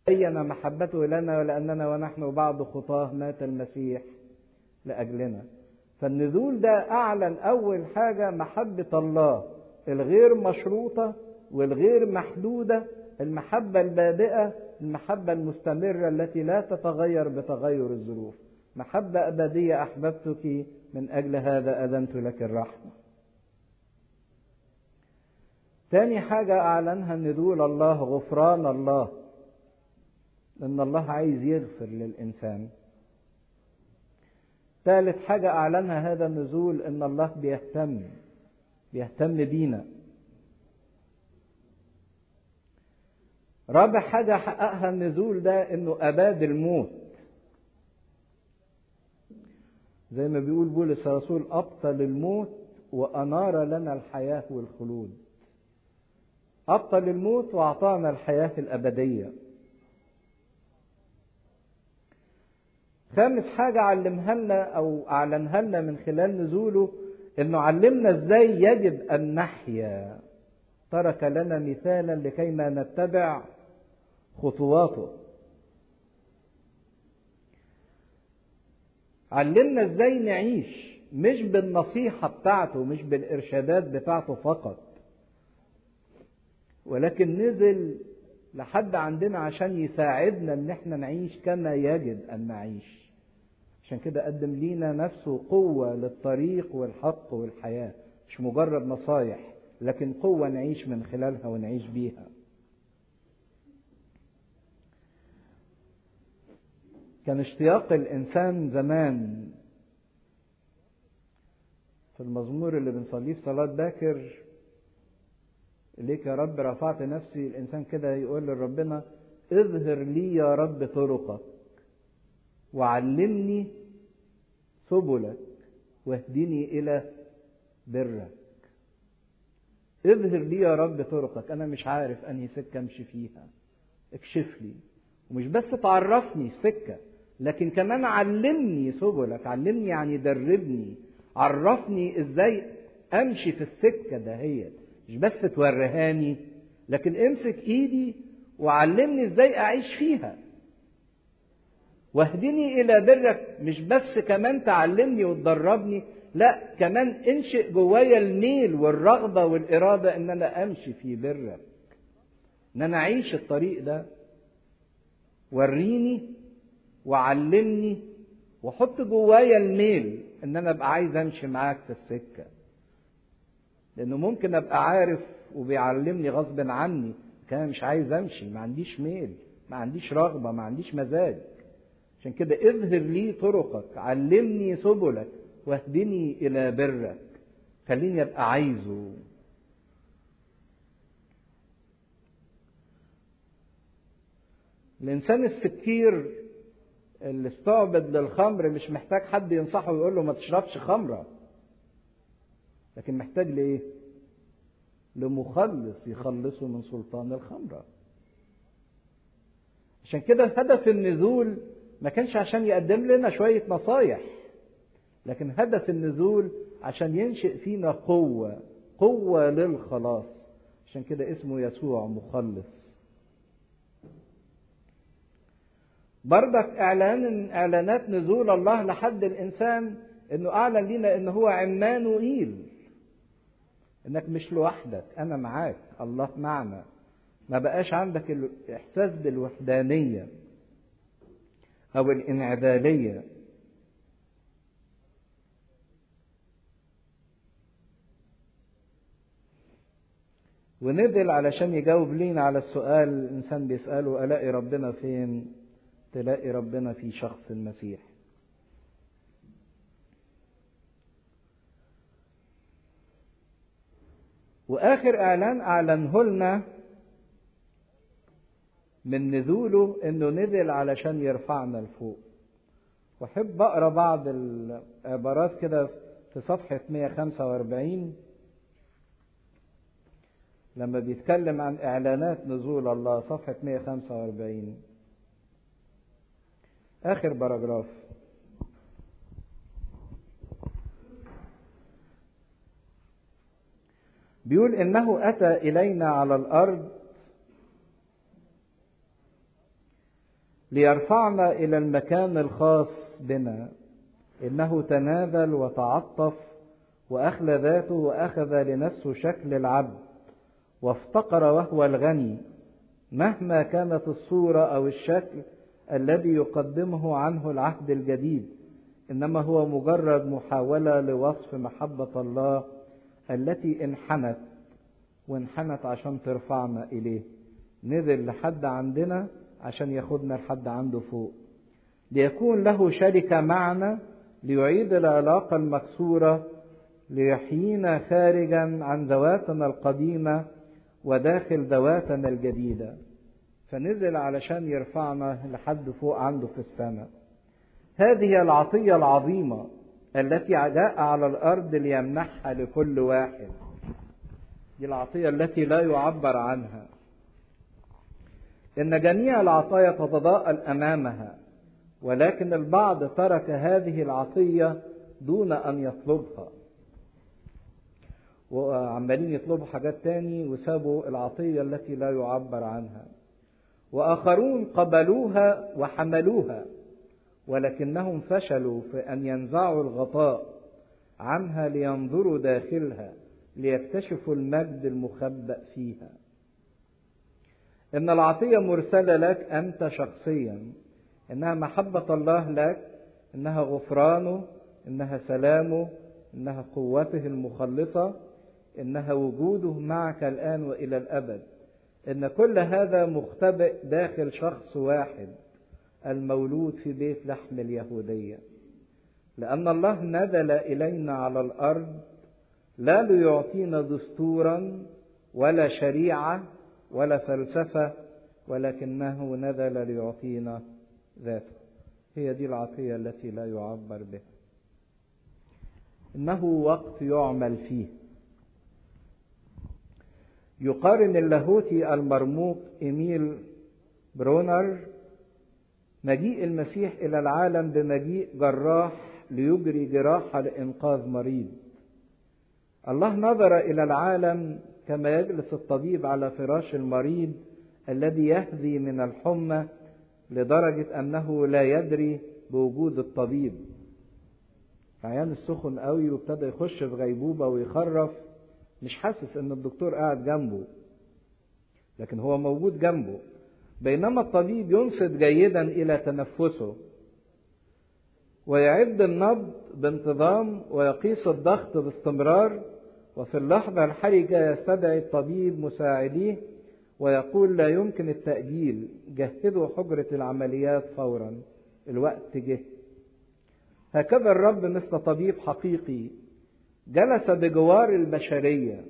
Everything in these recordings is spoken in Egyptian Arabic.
بين محبته لنا ولأننا ونحن بعض خطاه مات المسيح لأجلنا فالنزول ده أعلن أول حاجة محبة الله الغير مشروطة والغير محدودة المحبة البادئة المحبة المستمرة التي لا تتغير بتغير الظروف محبة أبدية أحببتك من أجل هذا أذنت لك الرحمة تاني حاجة أعلنها نزول الله غفران الله لأن الله عايز يغفر للإنسان ثالث حاجة أعلنها هذا النزول إن الله بيهتم بيهتم بينا رابع حاجة حققها النزول ده إنه أباد الموت زي ما بيقول بولس الرسول أبطل الموت وأنار لنا الحياة والخلود أبطل الموت وأعطانا الحياة الأبدية خامس حاجة علمها لنا أو أعلنها لنا من خلال نزوله إنه علمنا إزاي يجب أن نحيا ترك لنا مثالا لكي ما نتبع خطواته علمنا إزاي نعيش مش بالنصيحة بتاعته مش بالإرشادات بتاعته فقط ولكن نزل لحد عندنا عشان يساعدنا ان احنا نعيش كما يجب ان نعيش عشان كده قدم لينا نفسه قوة للطريق والحق والحياة مش مجرد نصايح لكن قوة نعيش من خلالها ونعيش بيها كان اشتياق الإنسان زمان في المزمور اللي بنصليه في صلاة باكر إليك يا رب رفعت نفسي الإنسان كده يقول لربنا اظهر لي يا رب طرقك وعلمني سبلك واهدني إلى برك اظهر لي يا رب طرقك أنا مش عارف أنهي سكة أمشي فيها اكشف لي ومش بس تعرفني السكة لكن كمان علمني سبلك علمني يعني دربني عرفني ازاي امشي في السكه دهيت مش بس توريهاني لكن امسك ايدي وعلمني ازاي اعيش فيها واهدني الى برك مش بس كمان تعلمني وتدربني لا كمان انشئ جوايا الميل والرغبه والاراده ان انا امشي في برك ان انا اعيش الطريق ده وريني وعلمني وحط جوايا الميل ان انا ابقى عايز امشي معاك في السكه لانه ممكن ابقى عارف وبيعلمني غصب عني كان مش عايز امشي ما عنديش ميل ما عنديش رغبه ما عنديش مزاج عشان كده اظهر لي طرقك علمني سبلك واهدني الى برك خليني ابقى عايزه الانسان السكير اللي استعبد للخمر مش محتاج حد ينصحه ويقول له ما تشربش خمره لكن محتاج لايه لمخلص يخلصه من سلطان الخمره عشان كده هدف النزول ما كانش عشان يقدم لنا شويه نصايح لكن هدف النزول عشان ينشئ فينا قوه قوه للخلاص عشان كده اسمه يسوع مخلص بردك اعلان اعلانات نزول الله لحد الانسان انه اعلن لنا ان هو عمانوئيل انك مش لوحدك انا معاك الله معنا ما بقاش عندك الاحساس بالوحدانيه او الانعزاليه ونزل علشان يجاوب لينا على السؤال الانسان بيساله الاقي ربنا فين تلاقي ربنا في شخص المسيح واخر اعلان اعلنه لنا من نزوله انه نزل علشان يرفعنا لفوق واحب اقرا بعض العبارات كده في صفحه 145 لما بيتكلم عن اعلانات نزول الله صفحه 145 آخر باراجراف بيقول إنه أتى إلينا على الأرض ليرفعنا إلى المكان الخاص بنا إنه تنازل وتعطف وأخلى ذاته وأخذ لنفسه شكل العبد وافتقر وهو الغني مهما كانت الصورة أو الشكل الذي يقدمه عنه العهد الجديد إنما هو مجرد محاولة لوصف محبة الله التي انحنت وانحنت عشان ترفعنا إليه نزل لحد عندنا عشان ياخدنا لحد عنده فوق ليكون له شركة معنا ليعيد العلاقة المكسورة ليحيينا خارجا عن ذواتنا القديمة وداخل ذواتنا الجديدة فنزل علشان يرفعنا لحد فوق عنده في السماء هذه العطية العظيمة التي جاء على الأرض ليمنحها لكل واحد دي العطية التي لا يعبر عنها إن جميع العطايا تتضاءل أمامها ولكن البعض ترك هذه العطية دون أن يطلبها وعمالين يطلبوا حاجات تاني وسابوا العطية التي لا يعبر عنها وآخرون قبلوها وحملوها ولكنهم فشلوا في أن ينزعوا الغطاء عنها لينظروا داخلها ليكتشفوا المجد المخبأ فيها إن العطية مرسلة لك أنت شخصيا إنها محبة الله لك إنها غفرانه إنها سلامه إنها قوته المخلصة إنها وجوده معك الآن وإلى الأبد إن كل هذا مختبئ داخل شخص واحد المولود في بيت لحم اليهودية لأن الله نزل إلينا على الأرض لا ليعطينا دستورا ولا شريعة ولا فلسفة ولكنه نزل ليعطينا ذاته هي دي العطية التي لا يعبر بها إنه وقت يعمل فيه يقارن اللاهوتي المرموق إيميل برونر مجيء المسيح إلى العالم بمجيء جراح ليجري جراحة لإنقاذ مريض الله نظر إلى العالم كما يجلس الطبيب على فراش المريض الذي يهذي من الحمى لدرجة أنه لا يدري بوجود الطبيب عيان السخن قوي وابتدى يخش في غيبوبة ويخرف مش حاسس ان الدكتور قاعد جنبه لكن هو موجود جنبه بينما الطبيب ينصت جيدا الى تنفسه ويعد النبض بانتظام ويقيس الضغط باستمرار وفي اللحظة الحرجة يستدعي الطبيب مساعديه ويقول لا يمكن التأجيل جهزوا حجرة العمليات فورا الوقت جه هكذا الرب مثل طبيب حقيقي جلس بجوار البشرية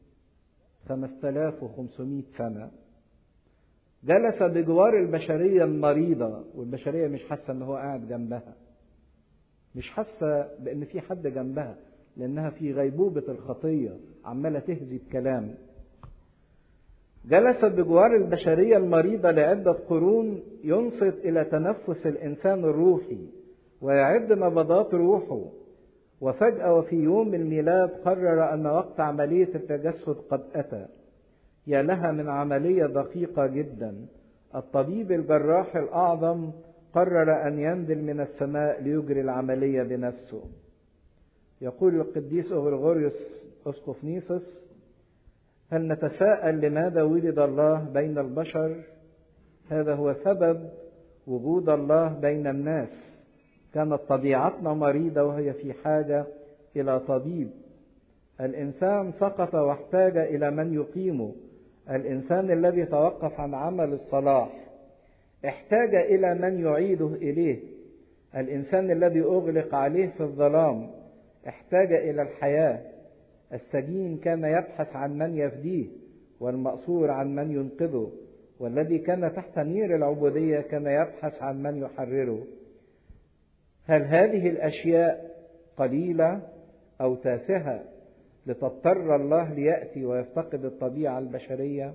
5500 سنة جلس بجوار البشرية المريضة والبشرية مش حاسة ان هو قاعد جنبها مش حاسة بان في حد جنبها لانها في غيبوبة الخطية عمالة تهزي الكلام جلس بجوار البشرية المريضة لعدة قرون ينصت إلى تنفس الإنسان الروحي ويعد نبضات روحه وفجأة وفي يوم الميلاد قرر أن وقت عملية التجسد قد أتى يا لها من عملية دقيقة جدا الطبيب الجراح الأعظم قرر أن ينزل من السماء ليجري العملية بنفسه يقول القديس أغرغوريوس أسقف نيسوس هل نتساءل لماذا ولد الله بين البشر هذا هو سبب وجود الله بين الناس كانت طبيعتنا مريضة وهي في حاجة إلى طبيب الإنسان سقط واحتاج إلى من يقيمه الإنسان الذي توقف عن عمل الصلاح احتاج إلى من يعيده إليه الإنسان الذي أغلق عليه في الظلام احتاج إلى الحياة السجين كان يبحث عن من يفديه والمأسور عن من ينقذه والذي كان تحت نير العبودية كان يبحث عن من يحرره هل هذه الأشياء قليلة أو تافهة لتضطر الله ليأتي ويفتقد الطبيعة البشرية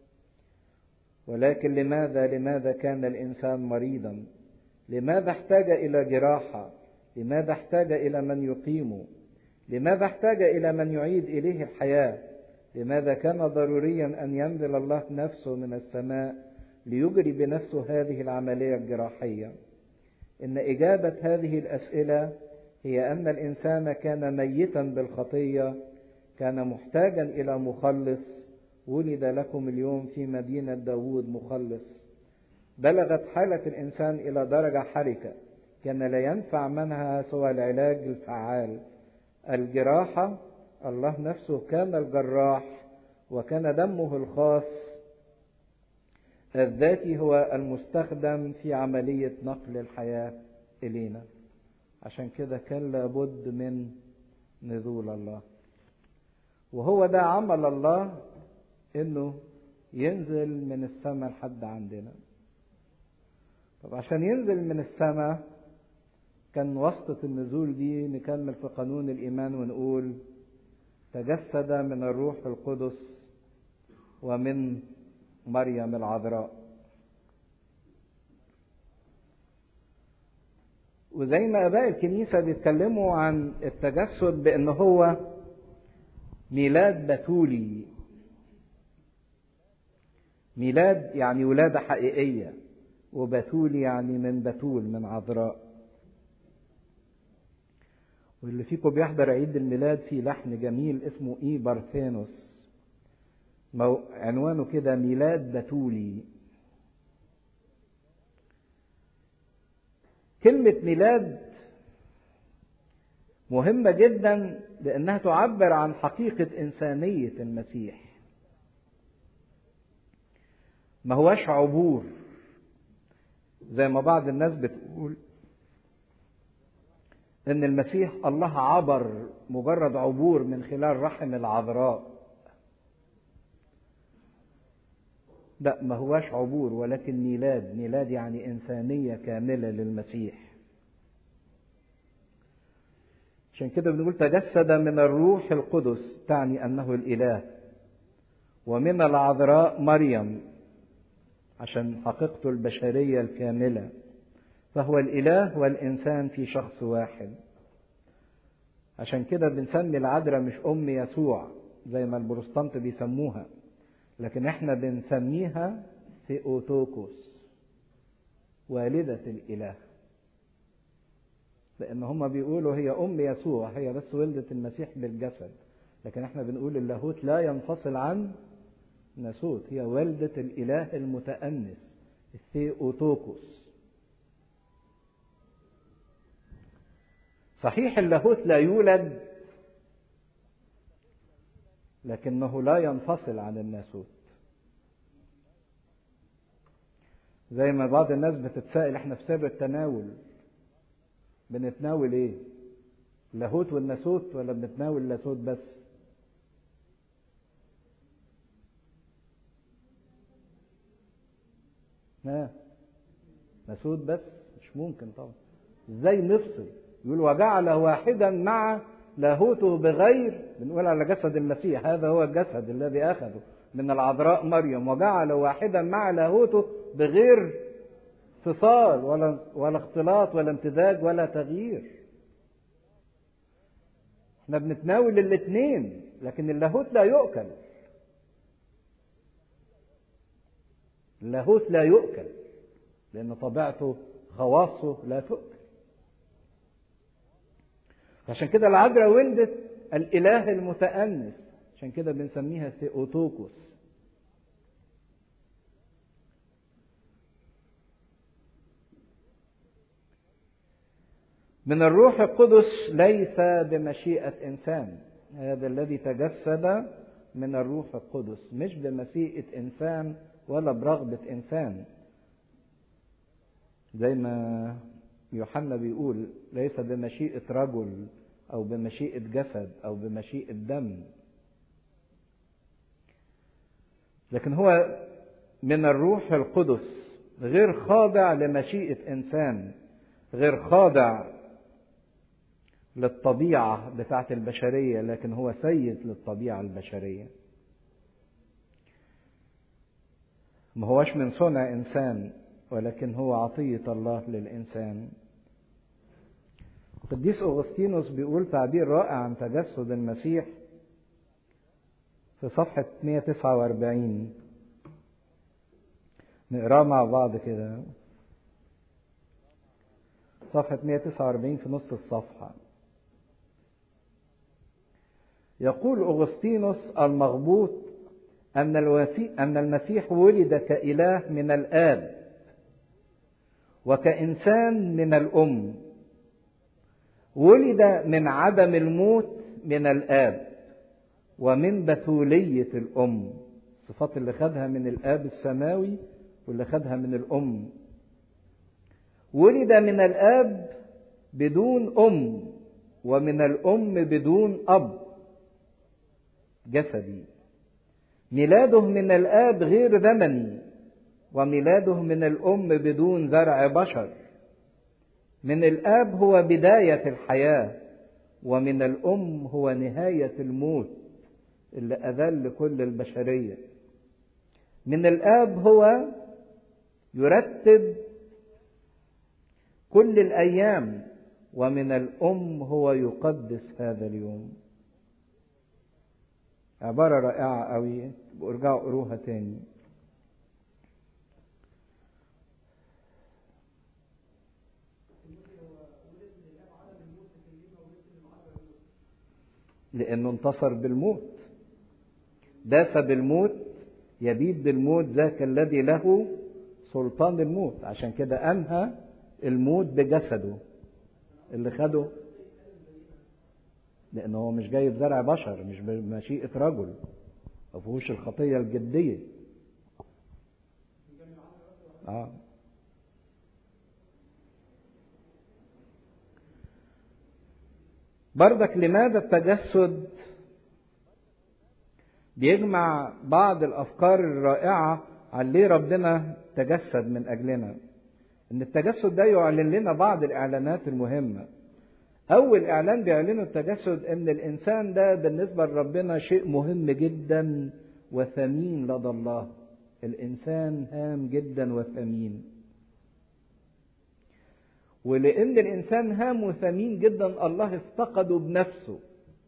ولكن لماذا لماذا كان الإنسان مريضا لماذا احتاج إلى جراحة لماذا احتاج إلى من يقيمه لماذا احتاج إلى من يعيد إليه الحياة لماذا كان ضروريا أن ينزل الله نفسه من السماء ليجري بنفسه هذه العملية الجراحية إن إجابة هذه الأسئلة هي أن الإنسان كان ميتا بالخطية كان محتاجا إلى مخلص ولد لكم اليوم في مدينة داوود مخلص بلغت حالة الإنسان إلى درجة حركة كان لا ينفع منها سوى العلاج الفعال الجراحة الله نفسه كان الجراح وكان دمه الخاص الذاتي هو المستخدم في عملية نقل الحياة إلينا عشان كده كان لابد من نزول الله وهو ده عمل الله انه ينزل من السماء لحد عندنا طب عشان ينزل من السماء كان واسطة النزول دي نكمل في قانون الإيمان ونقول تجسد من الروح القدس ومن مريم العذراء وزي ما اباء الكنيسه بيتكلموا عن التجسد بان هو ميلاد بتولي ميلاد يعني ولاده حقيقيه وبتول يعني من بتول من عذراء واللي فيكم بيحضر عيد الميلاد في لحن جميل اسمه اي بارثينوس عنوانه كده ميلاد بتولي كلمة ميلاد مهمة جدا لأنها تعبر عن حقيقة إنسانية المسيح ما هواش عبور زي ما بعض الناس بتقول ان المسيح الله عبر مجرد عبور من خلال رحم العذراء لا ما هواش عبور ولكن ميلاد ميلاد يعني إنسانية كاملة للمسيح عشان كده بنقول تجسد من الروح القدس تعني أنه الإله ومن العذراء مريم عشان حقيقته البشرية الكاملة فهو الإله والإنسان في شخص واحد عشان كده بنسمي العذراء مش أم يسوع زي ما البروستانت بيسموها لكن احنا بنسميها ثيوتوكوس والدة الإله لأن هم بيقولوا هي أم يسوع هي بس ولدة المسيح بالجسد لكن احنا بنقول اللاهوت لا ينفصل عن ناسوت هي والدة الإله المتأنس الثيوتوكوس صحيح اللاهوت لا يولد لكنه لا ينفصل عن الناسوت زي ما بعض الناس بتتساءل احنا في سر التناول بنتناول ايه اللاهوت والناسوت ولا بنتناول اللاهوت بس ها ناسوت بس مش ممكن طبعا ازاي نفصل يقول وجعل واحدا مع لاهوته بغير بنقول على جسد المسيح هذا هو الجسد الذي اخذه من العذراء مريم وجعل واحدا مع لاهوته بغير فصال ولا ولا اختلاط ولا امتزاج ولا تغيير احنا بنتناول الاثنين لكن اللاهوت لا يؤكل اللاهوت لا يؤكل لان طبيعته خواصه لا تؤكل عشان كده العذراء ولدت الاله المتأنس عشان كده بنسميها ثيوتوكوس من الروح القدس ليس بمشيئة إنسان هذا الذي تجسد من الروح القدس مش بمشيئة إنسان ولا برغبة إنسان زي ما يوحنا بيقول ليس بمشيئة رجل أو بمشيئة جسد أو بمشيئة دم لكن هو من الروح القدس غير خاضع لمشيئة إنسان غير خاضع للطبيعة بتاعت البشرية لكن هو سيد للطبيعة البشرية ما هوش من صنع إنسان ولكن هو عطية الله للإنسان القديس أغسطينوس بيقول تعبير رائع عن تجسد المسيح في صفحة 149 نقراه مع بعض كده صفحة 149 في نص الصفحة يقول أغسطينوس المغبوط أن, أن المسيح ولد كإله من الآب وكإنسان من الأم ولد من عدم الموت من الآب ومن بتولية الأم الصفات اللي خدها من الآب السماوي واللي خدها من الأم ولد من الآب بدون أم ومن الأم بدون أب جسدي ميلاده من الآب غير زمني وميلاده من الأم بدون زرع بشر من الآب هو بداية الحياة ومن الأم هو نهاية الموت اللي أذل كل البشرية من الآب هو يرتب كل الأيام ومن الأم هو يقدس هذا اليوم عبارة رائعة قوي ارجعوا قروها تاني لأنه انتصر بالموت داس بالموت يبيد بالموت ذاك الذي له سلطان الموت عشان كده أنهى الموت بجسده اللي خده لأنه هو مش جاي بزرع بشر مش بمشيئة رجل ما فيهوش الخطية الجدية آه. بردك لماذا التجسد بيجمع بعض الافكار الرائعه عن ليه ربنا تجسد من اجلنا ان التجسد ده يعلن لنا بعض الاعلانات المهمه اول اعلان بيعلنه التجسد ان الانسان ده بالنسبه لربنا شيء مهم جدا وثمين لدى الله الانسان هام جدا وثمين ولان الانسان هام وثمين جدا الله افتقده بنفسه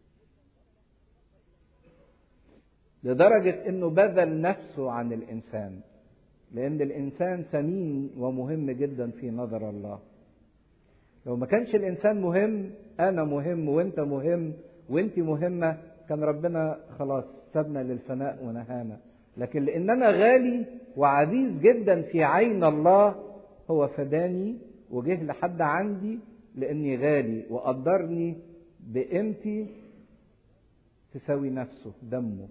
لدرجة انه بذل نفسه عن الانسان لان الانسان ثمين ومهم جدا في نظر الله لو ما كانش الانسان مهم انا مهم وانت مهم وانت مهمة كان ربنا خلاص سابنا للفناء ونهانا لكن لاننا غالي وعزيز جدا في عين الله هو فداني وجه لحد عندي لاني غالي وقدرني بقيمتي تساوي نفسه دمه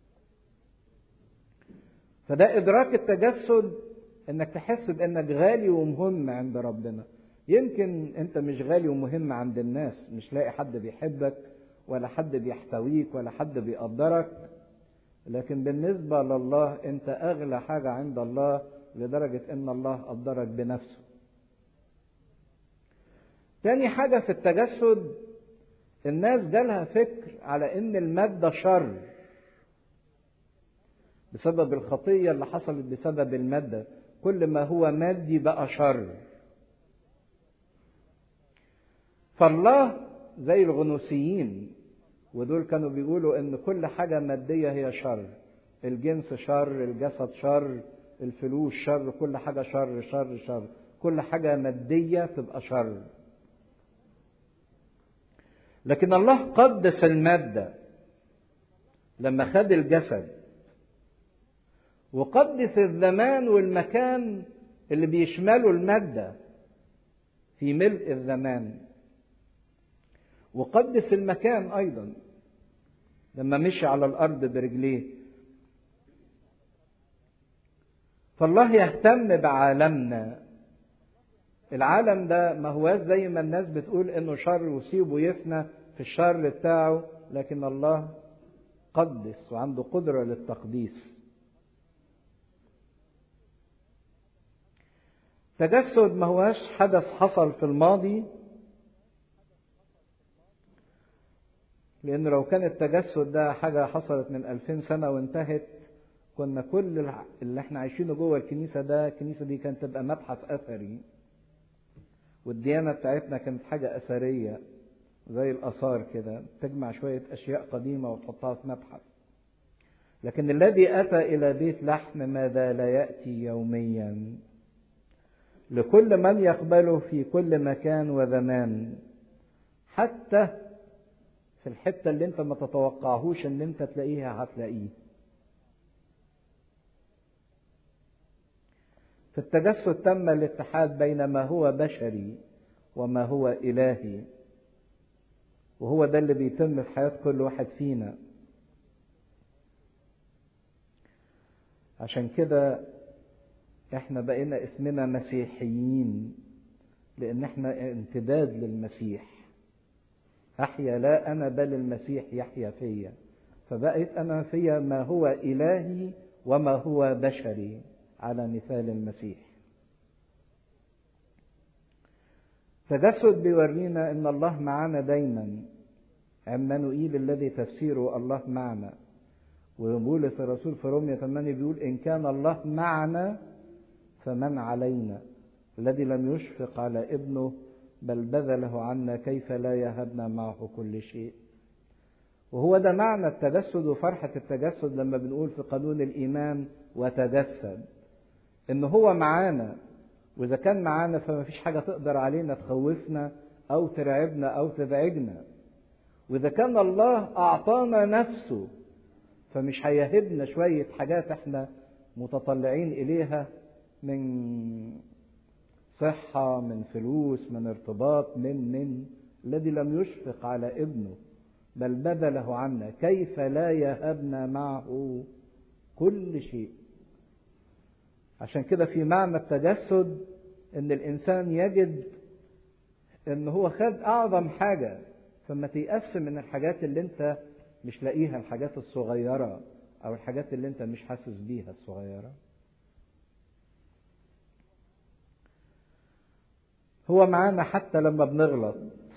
فده إدراك التجسد إنك تحس بإنك غالي ومهم عند ربنا. يمكن أنت مش غالي ومهم عند الناس، مش لاقي حد بيحبك ولا حد بيحتويك ولا حد بيقدرك. لكن بالنسبة لله أنت أغلى حاجة عند الله لدرجة إن الله قدرك بنفسه. تاني حاجة في التجسد الناس جالها فكر على إن المادة شر. بسبب الخطية اللي حصلت بسبب المادة كل ما هو مادي بقى شر فالله زي الغنوسيين ودول كانوا بيقولوا ان كل حاجة مادية هي شر الجنس شر الجسد شر الفلوس شر كل حاجة شر شر شر كل حاجة مادية تبقى شر لكن الله قدس المادة لما خد الجسد وقدس الزمان والمكان اللي بيشملوا المادة في ملء الزمان وقدس المكان أيضا لما مشي على الأرض برجليه فالله يهتم بعالمنا العالم ده ما هواش زي ما الناس بتقول انه شر وسيبه يفنى في الشر بتاعه لكن الله قدس وعنده قدرة للتقديس تجسد ما هواش حدث حصل في الماضي لأن لو كان التجسد ده حاجة حصلت من ألفين سنة وانتهت كنا كل اللي احنا عايشينه جوه الكنيسة ده الكنيسة دي كانت تبقى مبحث أثري والديانة بتاعتنا كانت حاجة أثرية زي الآثار كده تجمع شوية أشياء قديمة وتحطها في مبحث لكن الذي أتى إلى بيت لحم ماذا لا يأتي يوميا لكل من يقبله في كل مكان وزمان حتى في الحتة اللي انت ما تتوقعهوش ان انت تلاقيها هتلاقيه في التجسد تم الاتحاد بين ما هو بشري وما هو إلهي وهو ده اللي بيتم في حياة كل واحد فينا عشان كده احنا بقينا اسمنا مسيحيين لان احنا امتداد للمسيح احيا لا انا بل المسيح يحيا فيا فبقيت انا فيا ما هو الهي وما هو بشري على مثال المسيح تجسد بيورينا ان الله معانا دايما عمانوئيل الذي تفسيره الله معنا وبولس الرسول في رومية 8 بيقول إن كان الله معنا فمن علينا الذي لم يشفق على ابنه بل بذله عنا كيف لا يهبنا معه كل شيء وهو ده معنى التجسد وفرحة التجسد لما بنقول في قانون الإيمان وتجسد إن هو معانا وإذا كان معانا فما فيش حاجة تقدر علينا تخوفنا أو ترعبنا أو تزعجنا وإذا كان الله أعطانا نفسه فمش هيهبنا شوية حاجات احنا متطلعين إليها من صحة من فلوس من ارتباط من من الذي لم يشفق على ابنه بل بذله عنا كيف لا يهبنا معه كل شيء عشان كده في معنى التجسد ان الانسان يجد ان هو خد اعظم حاجة فما تيأس من الحاجات اللي انت مش لاقيها الحاجات الصغيرة او الحاجات اللي انت مش حاسس بيها الصغيرة هو معانا حتى لما بنغلط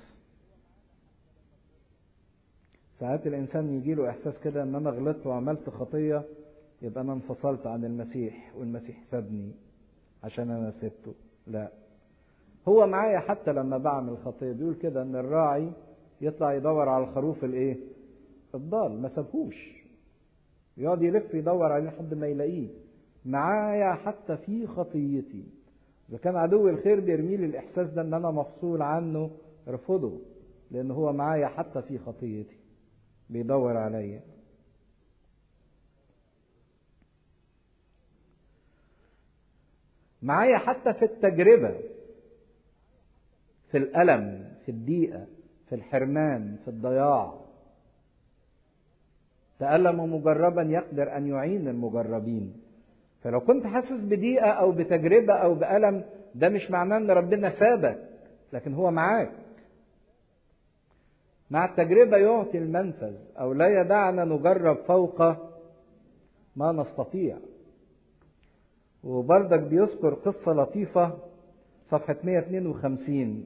ساعات الانسان يجي له احساس كده ان انا غلطت وعملت خطيه يبقى انا انفصلت عن المسيح والمسيح سابني عشان انا سبته لا هو معايا حتى لما بعمل خطيه بيقول كده ان الراعي يطلع يدور على الخروف الايه الضال ما سابهوش يقعد يلف يدور عليه لحد ما يلاقيه معايا حتى في خطيتي اذا كان عدو الخير بيرمي لي الاحساس ده ان انا مفصول عنه ارفضه لان هو معايا حتى في خطيتي بيدور عليا معايا حتى في التجربة في الألم في الضيقة في الحرمان في الضياع تألم مجربا يقدر أن يعين المجربين فلو كنت حاسس بضيقة أو بتجربة أو بألم ده مش معناه أن ربنا سابك لكن هو معاك مع التجربة يعطي المنفذ أو لا يدعنا نجرب فوق ما نستطيع وبرضك بيذكر قصة لطيفة صفحة 152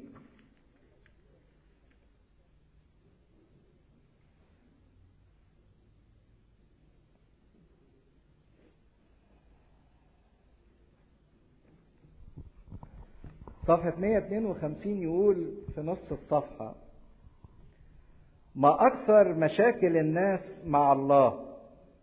صفحة 152 يقول في نص الصفحة ما أكثر مشاكل الناس مع الله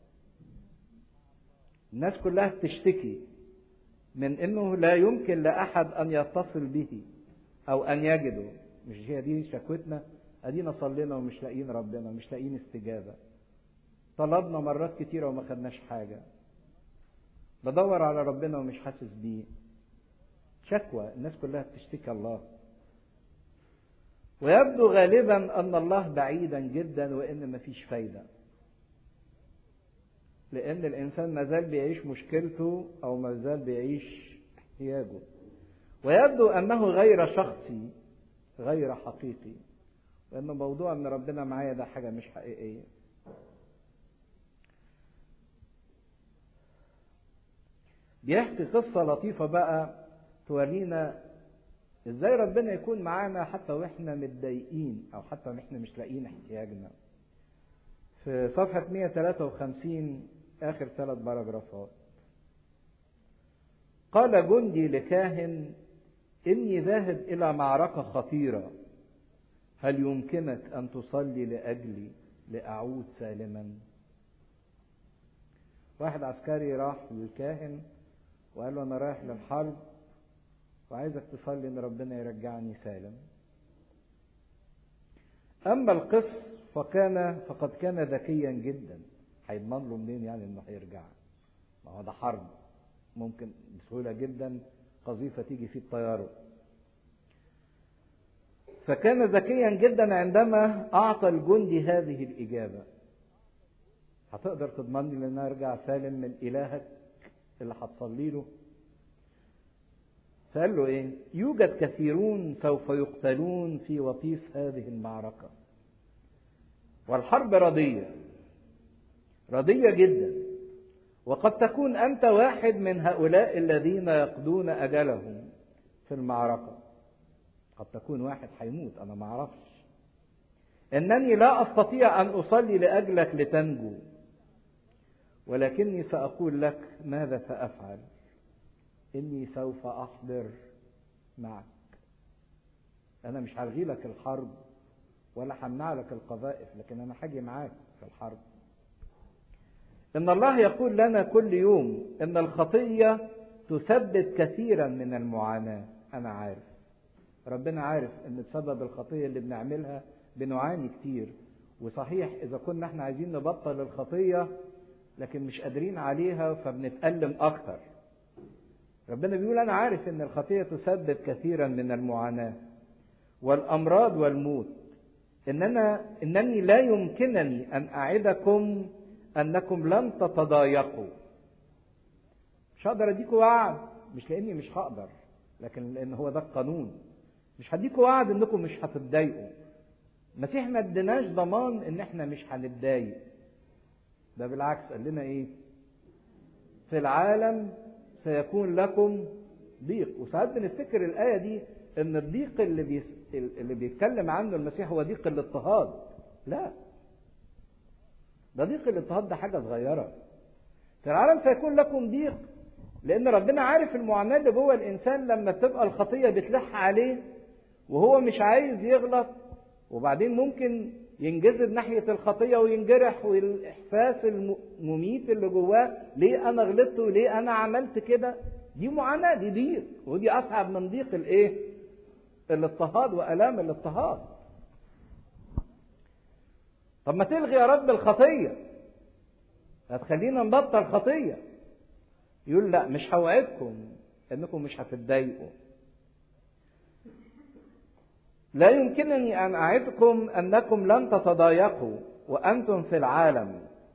الناس كلها بتشتكي من انه لا يمكن لاحد ان يتصل به او ان يجده مش هي دي شكوتنا ادينا صلينا ومش لاقيين ربنا مش لاقيين استجابه طلبنا مرات كتيره وما خدناش حاجه بدور على ربنا ومش حاسس بيه شكوى الناس كلها بتشتكي الله ويبدو غالبا ان الله بعيدا جدا وان مفيش فايده لأن الإنسان ما زال بيعيش مشكلته أو ما زال بيعيش احتياجه ويبدو أنه غير شخصي غير حقيقي وأن موضوع أن ربنا معايا ده حاجة مش حقيقية بيحكي قصة لطيفة بقى تورينا ازاي ربنا يكون معانا حتى واحنا متضايقين او حتى واحنا مش لاقيين احتياجنا في صفحة 153 آخر ثلاث باراجرافات قال جندي لكاهن إني ذاهب إلى معركة خطيرة هل يمكنك أن تصلي لأجلي لأعود سالما واحد عسكري راح للكاهن وقال له انا رايح للحرب وعايزك تصلي ان ربنا يرجعني سالم اما القس فكان فقد كان ذكيا جدا هيضمن له منين يعني انه هيرجع ما هو ده حرب ممكن بسهوله جدا قذيفه تيجي فيه الطياره فكان ذكيا جدا عندما اعطى الجندي هذه الاجابه هتقدر تضمن لي ان انا ارجع سالم من الهك اللي هتصلي له فقال له ايه يوجد كثيرون سوف يقتلون في وطيس هذه المعركه والحرب رديه رديه جدا وقد تكون انت واحد من هؤلاء الذين يقضون اجلهم في المعركه قد تكون واحد هيموت انا ما اعرفش انني لا استطيع ان اصلي لاجلك لتنجو ولكني ساقول لك ماذا سافعل اني سوف احضر معك انا مش هلغي لك الحرب ولا همنع لك القذائف لكن انا هاجي معاك في الحرب ان الله يقول لنا كل يوم ان الخطيه تسبب كثيرا من المعاناه انا عارف ربنا عارف ان بسبب الخطيه اللي بنعملها بنعاني كتير وصحيح اذا كنا احنا عايزين نبطل الخطيه لكن مش قادرين عليها فبنتألم اكتر ربنا بيقول انا عارف ان الخطيه تسبب كثيرا من المعاناه والامراض والموت اننا انني لا يمكنني ان اعدكم انكم لن تتضايقوا مش هقدر اديكوا وعد مش لاني مش هقدر لكن لان هو ده القانون مش هديكوا وعد انكم مش هتتضايقوا المسيح ما اديناش ضمان ان احنا مش هنتضايق ده بالعكس قال لنا ايه في العالم سيكون لكم ضيق وساعات بنفتكر الايه دي ان الضيق اللي بيس... اللي بيتكلم عنه المسيح هو ضيق الاضطهاد لا ده ضيق الاضطهاد ده حاجه صغيره في العالم سيكون لكم ضيق لان ربنا عارف المعاناه اللي جوه الانسان لما تبقى الخطيه بتلح عليه وهو مش عايز يغلط وبعدين ممكن ينجذب ناحيه الخطيه وينجرح والاحساس المميت اللي جواه ليه انا غلطت وليه انا عملت كده دي معاناه دي ضيق ودي اصعب من ضيق الايه الاضطهاد والام الاضطهاد طب ما تلغي يا رب الخطيه هتخلينا نبطل خطيه يقول لا مش هوعدكم انكم مش هتتضايقوا لا يمكنني ان اعدكم انكم لن تتضايقوا وانتم في العالم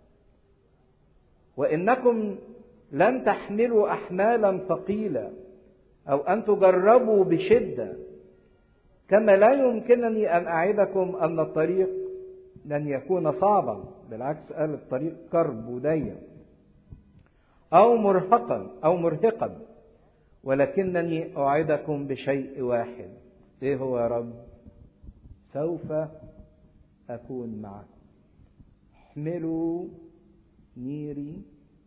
وانكم لن تحملوا احمالا ثقيله او ان تجربوا بشده كما لا يمكنني ان اعدكم ان الطريق لن يكون صعبا بالعكس قال الطريق كرب وضيق او مرهقا او مرهقا ولكنني اعدكم بشيء واحد ايه هو يا رب سوف اكون معكم احملوا نيري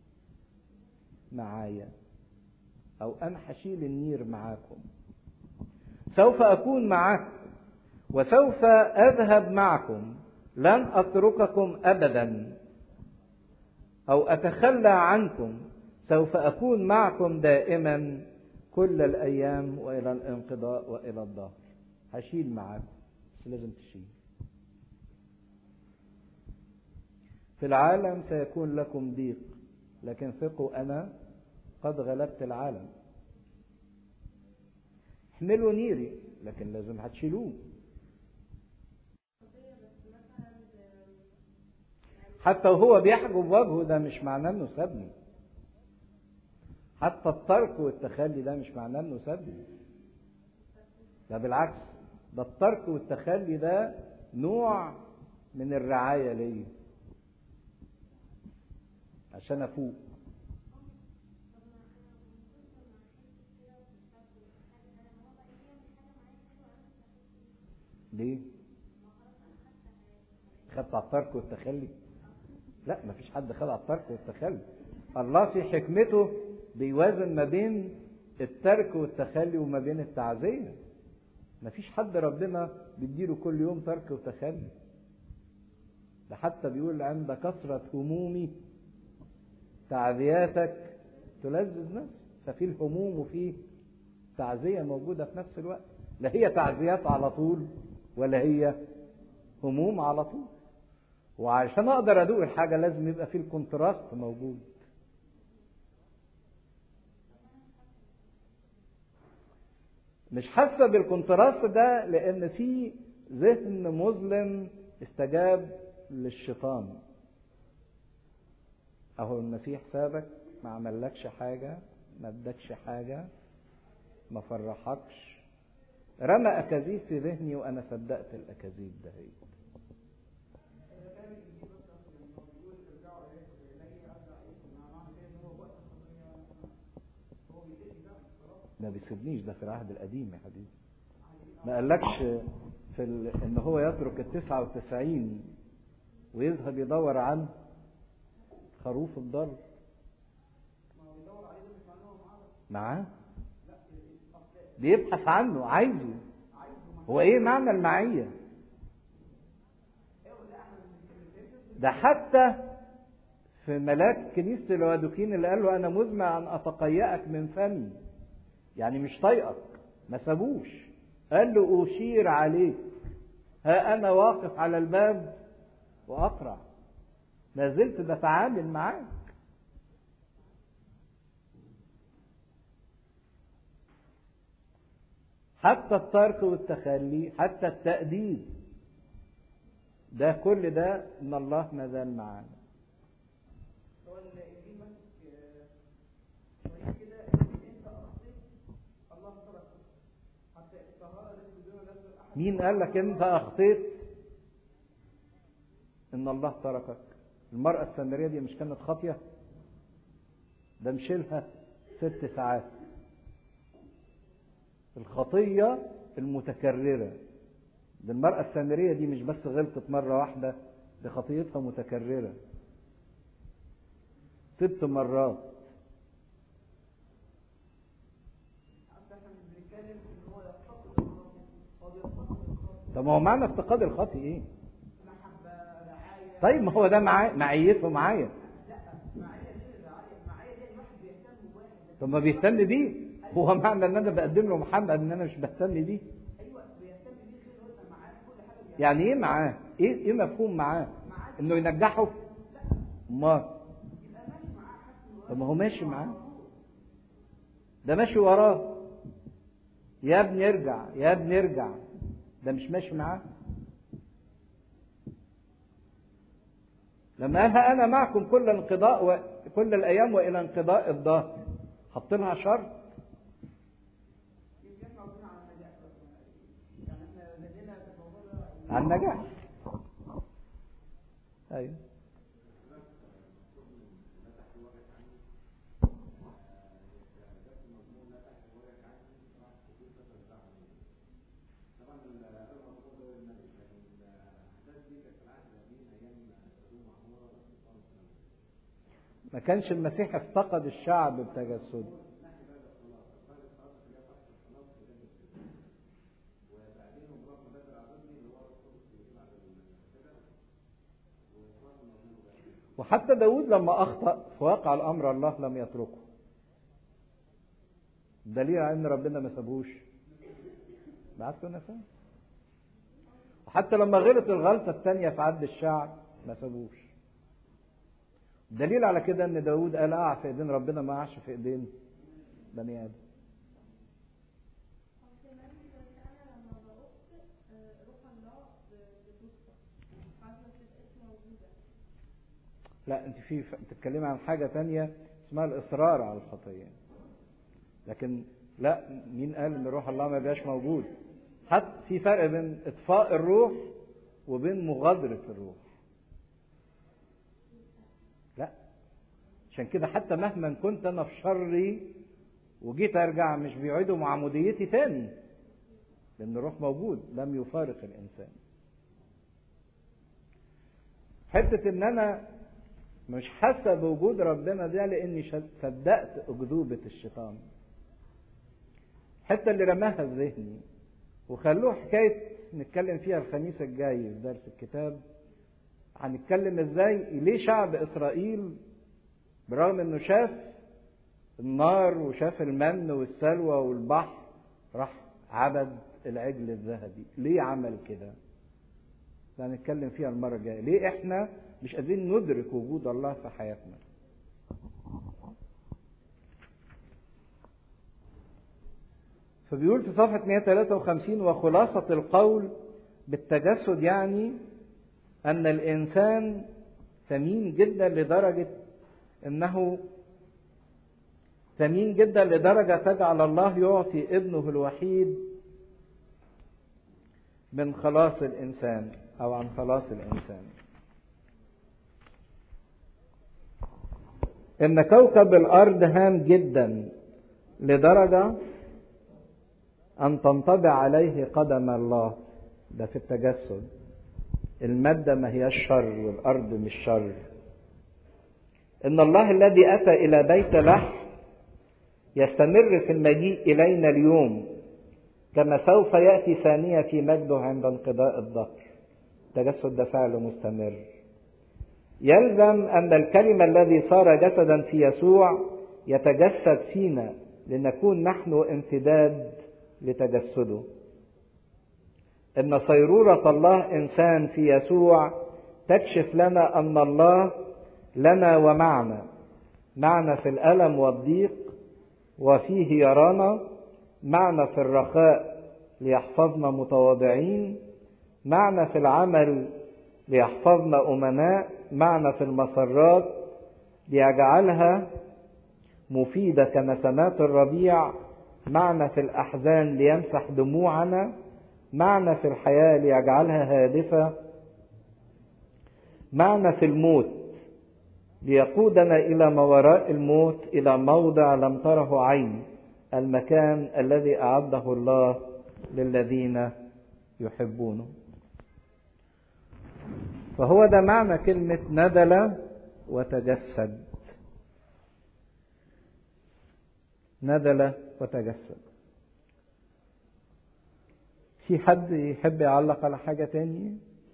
معايا او انا هشيل النير معاكم سوف اكون معكم وسوف اذهب معكم لن اترككم ابدا او اتخلى عنكم سوف اكون معكم دائما كل الايام والى الانقضاء والى الظهر هشيل معاكم بس لازم تشيل في العالم سيكون لكم ضيق لكن ثقوا انا قد غلبت العالم احملوا نيري لكن لازم هتشيلوه حتى وهو بيحجب وجهه ده مش معناه انه سابني حتى الترك والتخلي ده مش معناه انه سابني ده بالعكس ده الترك والتخلي ده نوع من الرعاية ليا عشان افوق ليه؟ خدت على الترك والتخلي؟ لا مفيش حد خد على الترك والتخلي الله في حكمته بيوازن ما بين الترك والتخلي وما بين التعزية مفيش حد ربنا بيديله كل يوم ترك وتخلي ده حتى بيقول عند كثرة همومي تعزياتك تلذذ نفسي ففي الهموم وفي تعزية موجودة في نفس الوقت لا هي تعزيات على طول ولا هي هموم على طول وعشان اقدر ادوق الحاجة لازم يبقى في الكونتراست موجود مش حاسه بالكونتراست ده لان في ذهن مظلم استجاب للشيطان اهو المسيح سابك ما عملكش حاجه ما ادكش حاجه ما فرحكش رمى اكاذيب في ذهني وانا صدقت الاكاذيب ده هي. ما بيسيبنيش ده في العهد القديم يا حبيبي ما قالكش في ال... ان هو يترك التسعة وتسعين ويذهب يدور عن خروف الضر معاه بيبحث عنه عايزه هو ايه معنى المعية ده حتى في ملاك كنيسة الوادوكين اللي قال له أنا مزمع أن أتقيأك من فمي يعني مش طايقك ما سابوش قال له أشير عليك ها أنا واقف على الباب وأقرع ما زلت بتعامل معاك حتى الترك والتخلي حتى التأديب ده كل ده ان الله ما زال معانا هو الانجيل ماسك شويه كده ان انت اخطيت الله تركك حتى الطهاره ليس بدون نفس الاحد مين قال لك انت اخطيت ان الله تركك المرأة السامرية دي مش كانت خاطية ده مشيلها ست ساعات الخطية المتكررة ده المرأة السامرية دي مش بس غلطت مرة واحدة دي خطيتها متكررة ست مرات حتى احنا مش بنتكلم ان هو يفتقد الخاطئ هو بيفتقد الخاطئ طب ما هو معنى افتقاد الخطي ايه؟ محبه رعايه طيب ما هو ده معايا معيته معايا لا معايا غير الرعايه معايا دي الواحد بيهتم بواحد طب ما بيهتم بيه هو معنى ان انا بقدم له محبه ان انا مش بهتم بيه ايوه بيهتم بيه خير ويبقى معاه في كل حاجه بيعملها يعني ايه معاه ايه ايه مفهوم معاه انه ينجحه امال يبقى ماشي معاه حاسس انه طب ما هو ماشي معاه ده ماشي وراه يا ابني ارجع يا ابني ارجع ده مش ماشي معاه لما قال انا معكم كل انقضاء وكل الايام والى انقضاء الظهر حط لها شرط يمكن احنا قصدنا على النجاح بس يعني احنا لدينا في الموضوع ده على النجاح ايوه ما كانش المسيح افتقد الشعب بتجسده وحتى داود لما أخطأ في واقع الأمر الله لم يتركه دليل على أن ربنا ما سابوش بعت له نسان وحتى لما غلط الغلطة الثانية في عد الشعب ما سابوش دليل على كده ان داود قال اقع في ايدين ربنا ما قعش في ايدين بني ادم لا انت في بتتكلمي عن حاجه تانية اسمها الاصرار على الخطيه لكن لا مين قال ان روح الله ما بيبقاش موجود حتى في فرق بين اطفاء الروح وبين مغادره الروح لا عشان كده حتى مهما كنت انا في شري وجيت ارجع مش بيعيدوا معموديتي تاني لان الروح موجود لم يفارق الانسان حته ان انا مش حاسه بوجود ربنا ده لاني صدقت اكذوبه الشيطان الحته اللي رماها في ذهني وخلوه حكايه نتكلم فيها الخميس الجاي في درس الكتاب هنتكلم ازاي ليه شعب اسرائيل برغم انه شاف النار وشاف المن والسلوى والبحر راح عبد العجل الذهبي ليه عمل كده هنتكلم فيها المرة الجاية ليه احنا مش قادرين ندرك وجود الله في حياتنا فبيقول في صفحة 153 وخلاصة القول بالتجسد يعني أن الإنسان ثمين جدا لدرجة أنه ثمين جدا لدرجة تجعل الله يعطي ابنه الوحيد من خلاص الإنسان أو عن خلاص الإنسان إن كوكب الأرض هام جدا لدرجة أن تنطبع عليه قدم الله ده في التجسد المادة ما هي الشر والأرض مش شر إن الله الذي أتى إلى بيت لحم يستمر في المجيء إلينا اليوم كما سوف يأتي ثانية في مجده عند انقضاء الظهر التجسد ده فعل مستمر يلزم أن الكلمة الذي صار جسدا في يسوع يتجسد فينا لنكون نحن امتداد لتجسده ان صيروره الله انسان في يسوع تكشف لنا ان الله لنا ومعنا معنا في الالم والضيق وفيه يرانا معنا في الرخاء ليحفظنا متواضعين معنا في العمل ليحفظنا امناء معنا في المسرات ليجعلها مفيده كنسمات الربيع معنا في الأحزان ليمسح دموعنا معنا في الحياة ليجعلها هادفة معنا في الموت ليقودنا إلى ما وراء الموت إلى موضع لم تره عين المكان الذي أعده الله للذين يحبونه فهو ده معنى كلمة نزل وتجسد نزل وتجسد في حد يحب يعلق على حاجة تانية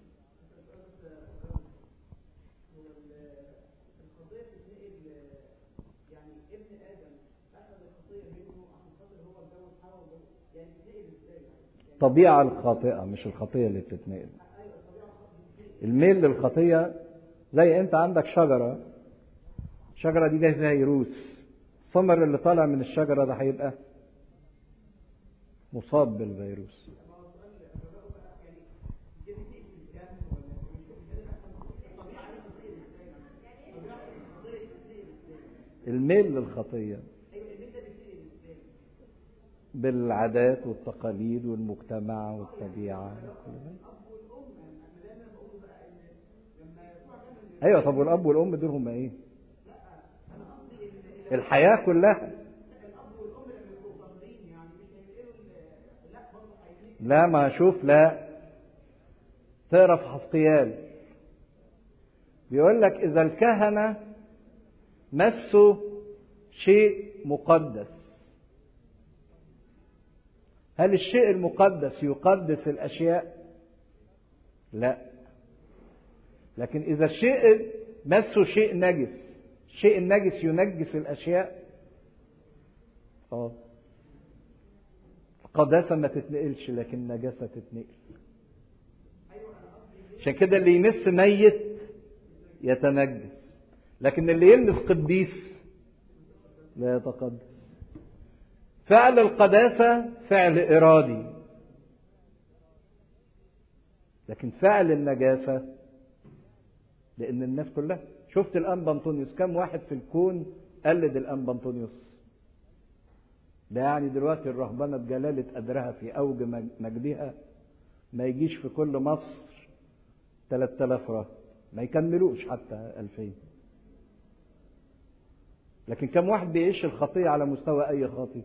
الطبيعة الخاطئة مش الخطية اللي بتتنقل الميل للخطية زي انت عندك شجرة الشجرة دي جاي فيها يروس الثمر اللي طالع من الشجرة ده هيبقى مصاب بالفيروس الميل للخطية بالعادات والتقاليد والمجتمع والطبيعة ايوه طب والاب والام دول هم ايه الحياة كلها لا ما شوف لا تقرا في حسقيال بيقول لك اذا الكهنه مسوا شيء مقدس هل الشيء المقدس يقدس الاشياء لا لكن اذا الشيء مسوا شيء نجس الشيء النجس ينجس الاشياء اه القداسه ما تتنقلش لكن النجاسه تتنقل عشان كده اللي يمس ميت يتنجس لكن اللي يلمس قديس لا يتقدس فعل القداسة فعل إرادي لكن فعل النجاسة لأن الناس كلها شفت الأنبا أنطونيوس كم واحد في الكون قلد الأنبا أنطونيوس ده يعني دلوقتي الرهبنة بجلالة قدرها في أوج مجدها ما يجيش في كل مصر 3000 راهب ما يكملوش حتى 2000 لكن كم واحد بيعيش الخطية على مستوى أي خاطئ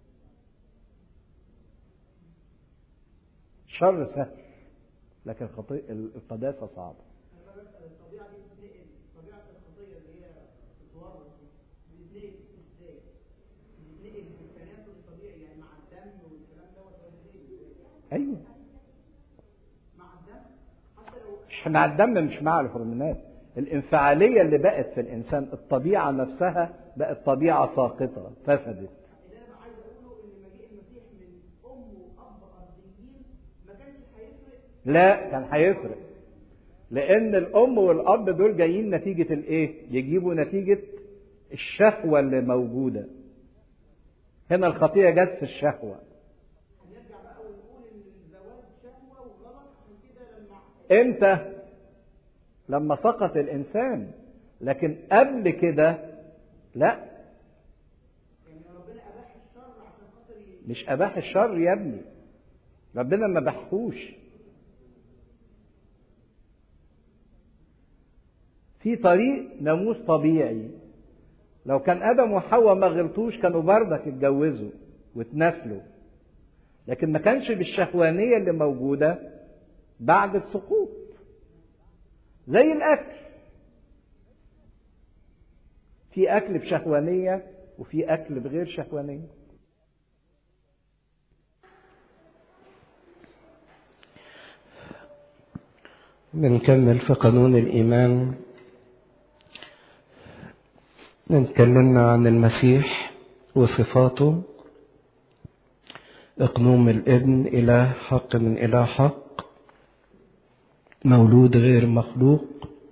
شر سهل لكن خطيئة القداسة صعبة الطبيعه دي بتتنقل طبيعه الخطيه اللي هي بتتورط دي بتتنقل ازاي؟ بتتنقل بالتناسل الطبيعي يعني مع الدم والكلام دوت ولا بتتنقل ازاي؟ أيوه مع الدم حتى لو مش مع الدم مش مع الهرمونات الانفعالية اللي بقت في الإنسان الطبيعة نفسها بقت طبيعة ساقطة فسدت اللي انا عايز اقوله ان مجيء المسيح من ام واب ارضيين ما كانش هيفرق لا كان هيفرق لأن الأم والأب دول جايين نتيجة الإيه؟ يجيبوا نتيجة الشهوة اللي موجودة هنا الخطيئة جت في الشهوة هنرجع بقى ونقول ان الزواج شهوه وغلط عشان كده لما امتى لما سقط الانسان لكن قبل كده لا يعني ربنا اباح الشر عشان خاطر ي- مش اباح الشر يا ابني ربنا ما بحوش في طريق ناموس طبيعي لو كان ادم وحواء ما غلطوش كانوا بردك اتجوزوا واتناسلوا لكن ما كانش بالشهوانيه اللي موجوده بعد السقوط زي الاكل في اكل بشهوانيه وفي اكل بغير شهوانيه بنكمل في قانون الإيمان اتكلمنا عن المسيح وصفاته اقنوم الابن إله حق من إله حق مولود غير مخلوق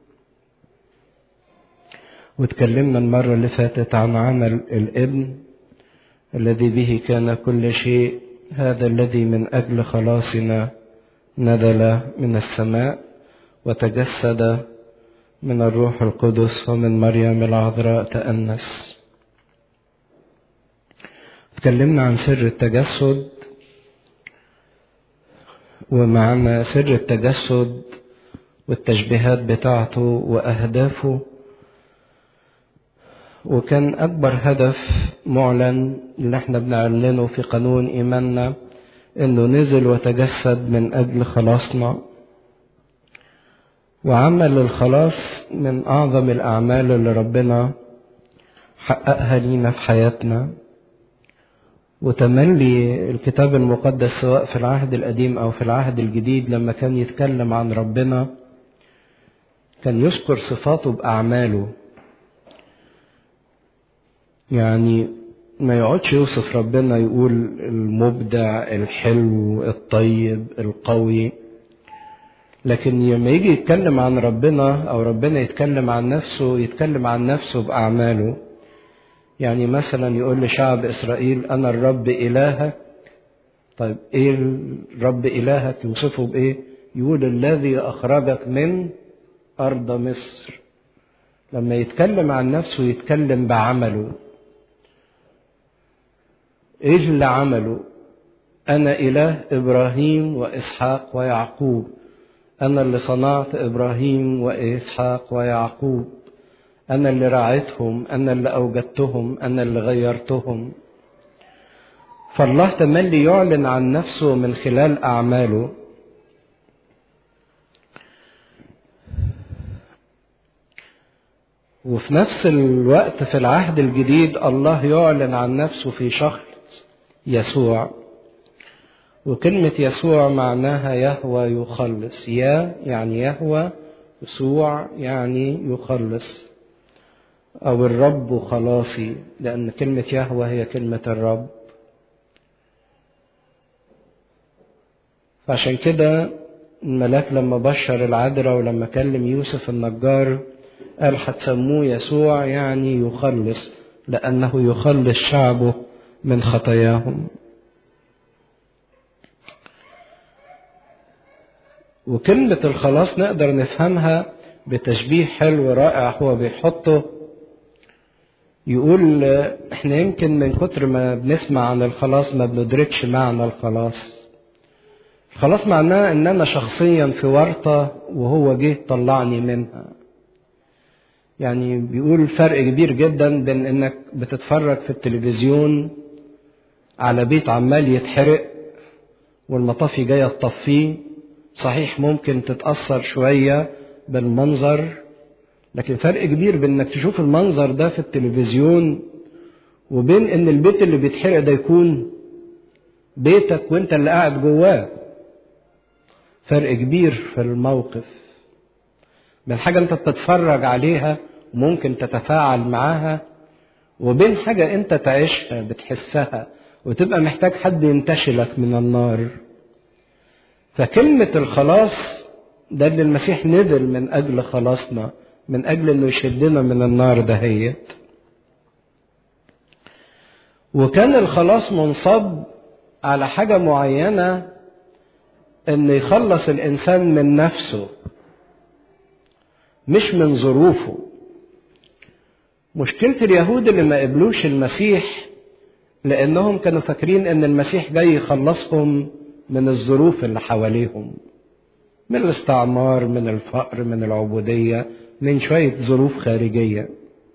واتكلمنا المرة اللي فاتت عن عمل الابن الذي به كان كل شيء هذا الذي من أجل خلاصنا نزل من السماء وتجسد من الروح القدس ومن مريم العذراء تأنس اتكلمنا عن سر التجسد ومعنى سر التجسد والتشبيهات بتاعته وأهدافه وكان أكبر هدف معلن اللي احنا بنعلنه في قانون إيماننا إنه نزل وتجسد من أجل خلاصنا وعمل الخلاص من أعظم الأعمال اللي ربنا حققها لينا في حياتنا وتملي الكتاب المقدس سواء في العهد القديم أو في العهد الجديد لما كان يتكلم عن ربنا كان يذكر صفاته بأعماله يعني ما يقعدش يوصف ربنا يقول المبدع الحلو الطيب القوي لكن لما يجي يتكلم عن ربنا او ربنا يتكلم عن نفسه يتكلم عن نفسه باعماله يعني مثلا يقول لشعب اسرائيل انا الرب الهك طيب ايه الرب الهك يوصفه بايه يقول الذي اخرجك من ارض مصر لما يتكلم عن نفسه يتكلم بعمله ايه اللي عمله انا اله ابراهيم واسحاق ويعقوب أنا اللي صنعت إبراهيم وإسحاق ويعقوب أنا اللي رعيتهم أنا اللي أوجدتهم أنا اللي غيرتهم فالله تملي يعلن عن نفسه من خلال أعماله وفي نفس الوقت في العهد الجديد الله يعلن عن نفسه في شخص يسوع وكلمة يسوع معناها يهوى يخلص يا يعني يهوى يسوع يعني يخلص أو الرب خلاصي لأن كلمة يهوى هي كلمة الرب فعشان كده الملاك لما بشر العذراء ولما كلم يوسف النجار قال هتسموه يسوع يعني يخلص لأنه يخلص شعبه من خطاياهم وكلمة الخلاص نقدر نفهمها بتشبيه حلو رائع هو بيحطه يقول احنا يمكن من كتر ما بنسمع عن الخلاص ما بندركش معنى الخلاص الخلاص معناه ان انا شخصيا في ورطة وهو جه طلعني منها يعني بيقول فرق كبير جدا بين انك بتتفرج في التلفزيون على بيت عمال يتحرق والمطافي جاية تطفيه صحيح ممكن تتأثر شوية بالمنظر لكن فرق كبير بين انك تشوف المنظر ده في التلفزيون وبين ان البيت اللي بيتحرق ده يكون بيتك وانت اللي قاعد جواه فرق كبير في الموقف بين حاجة أنت بتتفرج عليها وممكن تتفاعل معاها وبين حاجة أنت تعيشها بتحسها وتبقى محتاج حد ينتشلك من النار فكلمة الخلاص ده اللي المسيح نزل من أجل خلاصنا من أجل إنه يشدنا من النار دهيت وكان الخلاص منصب على حاجة معينة إن يخلص الإنسان من نفسه مش من ظروفه مشكلة اليهود اللي ما قبلوش المسيح لأنهم كانوا فاكرين إن المسيح جاي يخلصهم من الظروف اللي حواليهم من الاستعمار من الفقر من العبودية من شوية ظروف خارجية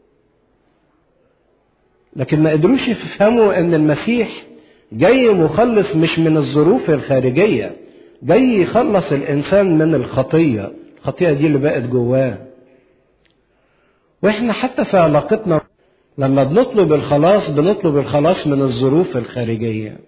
لكن ما قدروش يفهموا ان المسيح جاي مخلص مش من الظروف الخارجية جاي يخلص الانسان من الخطية الخطية دي اللي بقت جواه واحنا حتى في علاقتنا لما بنطلب الخلاص بنطلب الخلاص من الظروف الخارجية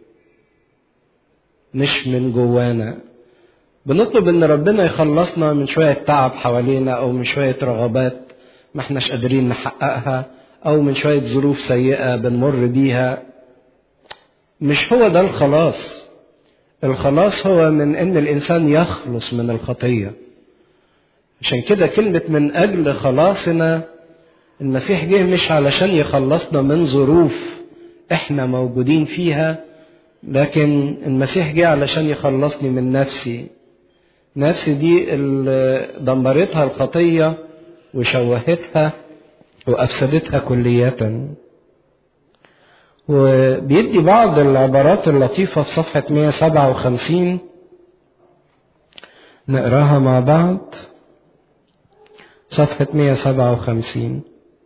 مش من جوانا بنطلب ان ربنا يخلصنا من شوية تعب حوالينا او من شوية رغبات ما احناش قادرين نحققها او من شوية ظروف سيئة بنمر بيها مش هو ده الخلاص الخلاص هو من ان الانسان يخلص من الخطية عشان كده كلمة من اجل خلاصنا المسيح جه مش علشان يخلصنا من ظروف احنا موجودين فيها لكن المسيح جه علشان يخلصني من نفسي نفسي دي اللي دمرتها الخطية وشوهتها وأفسدتها كلية وبيدي بعض العبارات اللطيفة في صفحة 157 نقراها مع بعض صفحة 157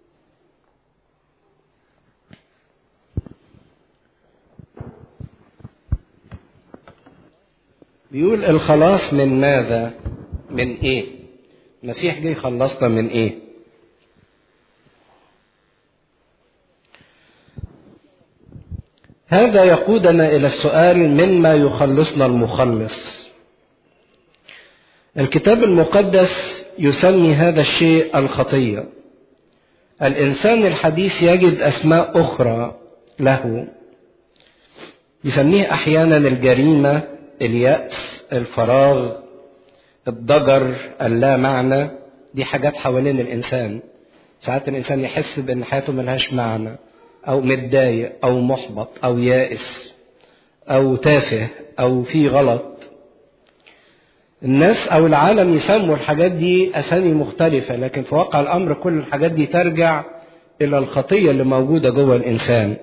بيقول الخلاص من ماذا من ايه المسيح جه يخلصنا من ايه هذا يقودنا الى السؤال مما يخلصنا المخلص الكتاب المقدس يسمي هذا الشيء الخطيه الانسان الحديث يجد اسماء اخرى له يسميه احيانا الجريمه اليأس الفراغ الضجر اللا معنى دي حاجات حوالين الإنسان ساعات الإنسان يحس بأن حياته ملهاش معنى أو متضايق أو محبط أو يائس أو تافه أو في غلط الناس أو العالم يسموا الحاجات دي أسامي مختلفة لكن في واقع الأمر كل الحاجات دي ترجع إلى الخطية اللي موجودة جوه الإنسان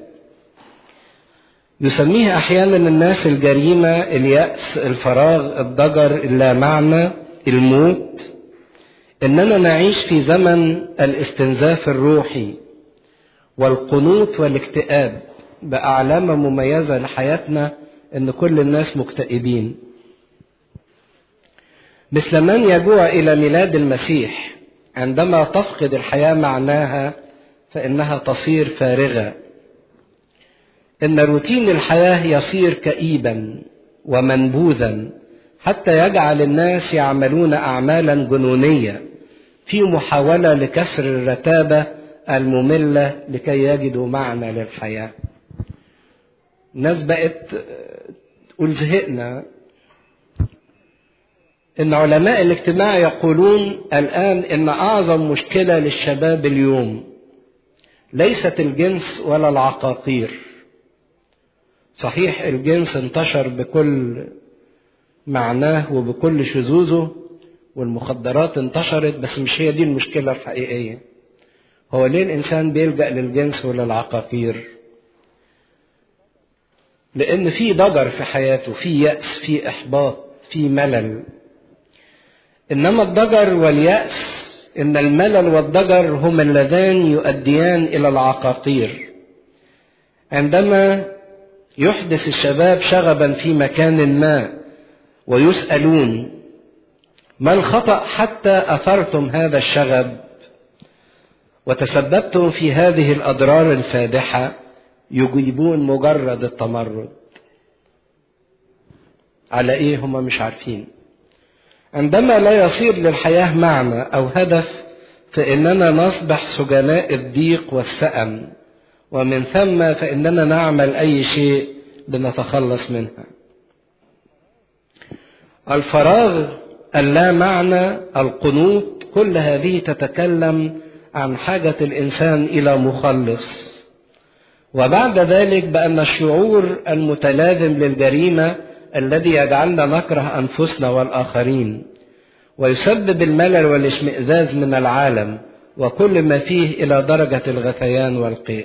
يسميه احيانا الناس الجريمه الياس الفراغ الضجر اللامعنى الموت اننا نعيش في زمن الاستنزاف الروحي والقنوط والاكتئاب باعلامه مميزه لحياتنا ان كل الناس مكتئبين مثل من يجوع الى ميلاد المسيح عندما تفقد الحياه معناها فانها تصير فارغه ان روتين الحياه يصير كئيبا ومنبوذا حتى يجعل الناس يعملون اعمالا جنونيه في محاوله لكسر الرتابه الممله لكي يجدوا معنى للحياه الناس بقت تقول زهقنا ان علماء الاجتماع يقولون الان ان اعظم مشكله للشباب اليوم ليست الجنس ولا العقاقير صحيح الجنس انتشر بكل معناه وبكل شذوذه والمخدرات انتشرت بس مش هي دي المشكلة الحقيقية هو ليه الإنسان بيلجأ للجنس وللعقاقير لأن في ضجر في حياته في يأس في إحباط في ملل إنما الضجر واليأس إن الملل والضجر هما اللذان يؤديان إلى العقاقير عندما يحدث الشباب شغبا في مكان ما ويسألون ما الخطأ حتى أثرتم هذا الشغب وتسببتم في هذه الأضرار الفادحة يجيبون مجرد التمرد على إيه هم مش عارفين عندما لا يصير للحياة معنى أو هدف فإننا نصبح سجناء الضيق والسأم ومن ثم فإننا نعمل أي شيء لنتخلص منها الفراغ اللا معنى القنوط كل هذه تتكلم عن حاجة الإنسان إلى مخلص وبعد ذلك بأن الشعور المتلازم للجريمة الذي يجعلنا نكره أنفسنا والآخرين ويسبب الملل والاشمئزاز من العالم وكل ما فيه إلى درجة الغثيان والقيء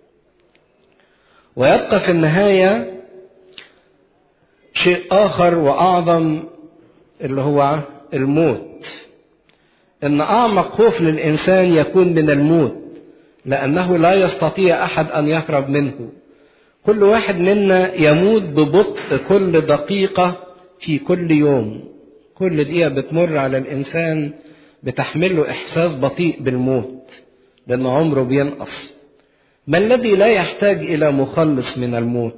ويبقى في النهاية شيء آخر وأعظم اللي هو الموت إن أعمق خوف للإنسان يكون من الموت لأنه لا يستطيع أحد أن يهرب منه كل واحد منا يموت ببطء كل دقيقة في كل يوم كل دقيقة بتمر على الإنسان بتحمله إحساس بطيء بالموت لأن عمره بينقص ما الذي لا يحتاج إلى مخلص من الموت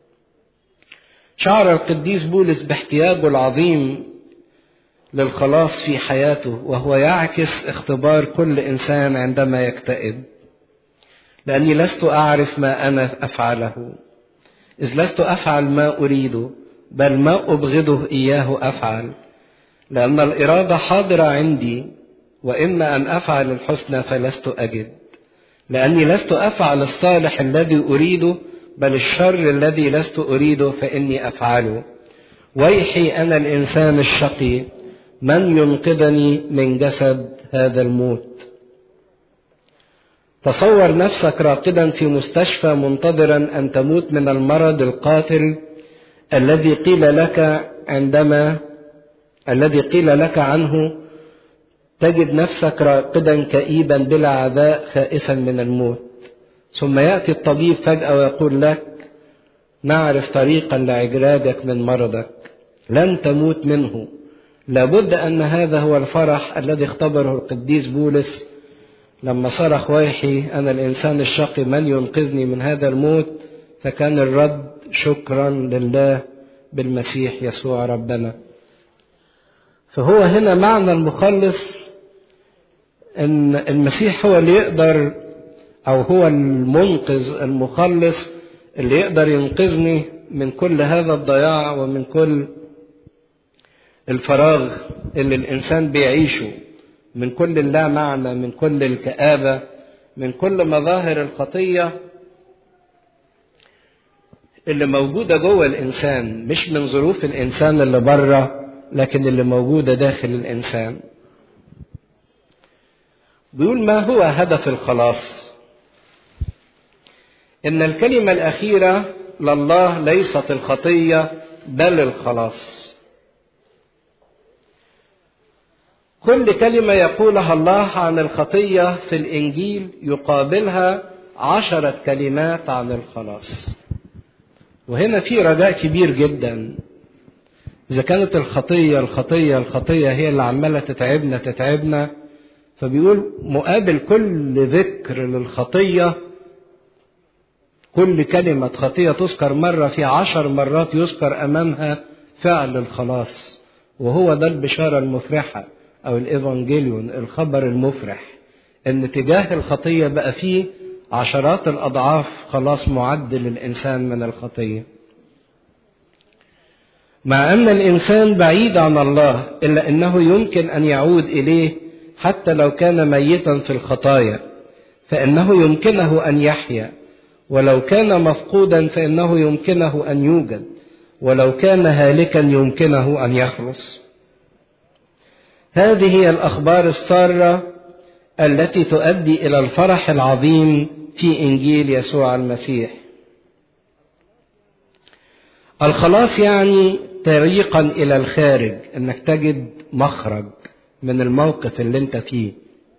شعر القديس بولس باحتياجه العظيم للخلاص في حياته وهو يعكس اختبار كل انسان عندما يكتئب لاني لست اعرف ما انا افعله اذ لست افعل ما اريده بل ما ابغضه اياه افعل لان الاراده حاضره عندي واما ان افعل الحسنى فلست اجد لاني لست افعل الصالح الذي اريده بل الشر الذي لست اريده فاني افعله ويحي انا الانسان الشقي من ينقذني من جسد هذا الموت تصور نفسك راقدا في مستشفى منتظرا ان تموت من المرض القاتل الذي قيل لك عندما الذي قيل لك عنه تجد نفسك راقدا كئيبا بلا عداء خائفا من الموت ثم ياتي الطبيب فجاه ويقول لك نعرف طريقا لعلاجك من مرضك لن تموت منه لابد ان هذا هو الفرح الذي اختبره القديس بولس لما صرخ ويحي انا الانسان الشقي من ينقذني من هذا الموت فكان الرد شكرا لله بالمسيح يسوع ربنا فهو هنا معنى المخلص ان المسيح هو اللي يقدر او هو المنقذ المخلص اللي يقدر ينقذني من كل هذا الضياع ومن كل الفراغ اللي الانسان بيعيشه من كل اللا معنى من كل الكآبة من كل مظاهر الخطية اللي موجودة جوه الإنسان مش من ظروف الإنسان اللي بره لكن اللي موجودة داخل الإنسان بيقول ما هو هدف الخلاص إن الكلمة الأخيرة لله ليست الخطية بل الخلاص كل كلمة يقولها الله عن الخطية في الإنجيل يقابلها عشرة كلمات عن الخلاص وهنا في رجاء كبير جدا إذا كانت الخطية الخطية الخطية هي اللي عمالة تتعبنا تتعبنا فبيقول مقابل كل ذكر للخطية كل كلمة خطية تذكر مرة في عشر مرات يذكر أمامها فعل الخلاص وهو ده البشارة المفرحة أو الإيفانجيليون الخبر المفرح إن تجاه الخطية بقى فيه عشرات الأضعاف خلاص معد للإنسان من الخطية مع أن الإنسان بعيد عن الله إلا أنه يمكن أن يعود إليه حتى لو كان ميتا في الخطايا فإنه يمكنه أن يحيا ولو كان مفقودا فإنه يمكنه أن يوجد ولو كان هالكا يمكنه أن يخلص هذه هي الأخبار السارة التي تؤدي إلى الفرح العظيم في إنجيل يسوع المسيح الخلاص يعني طريقا إلى الخارج أنك تجد مخرج من الموقف اللي انت فيه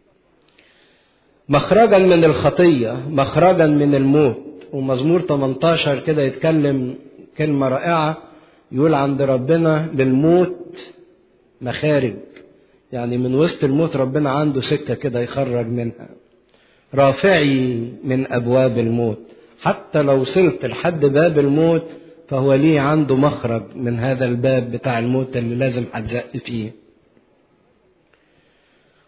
مخرجا من الخطية مخرجا من الموت ومزمور 18 كده يتكلم كلمة رائعة يقول عند ربنا للموت مخارج يعني من وسط الموت ربنا عنده سكة كده يخرج منها رافعي من أبواب الموت حتى لو وصلت لحد باب الموت فهو ليه عنده مخرج من هذا الباب بتاع الموت اللي لازم هتزق فيه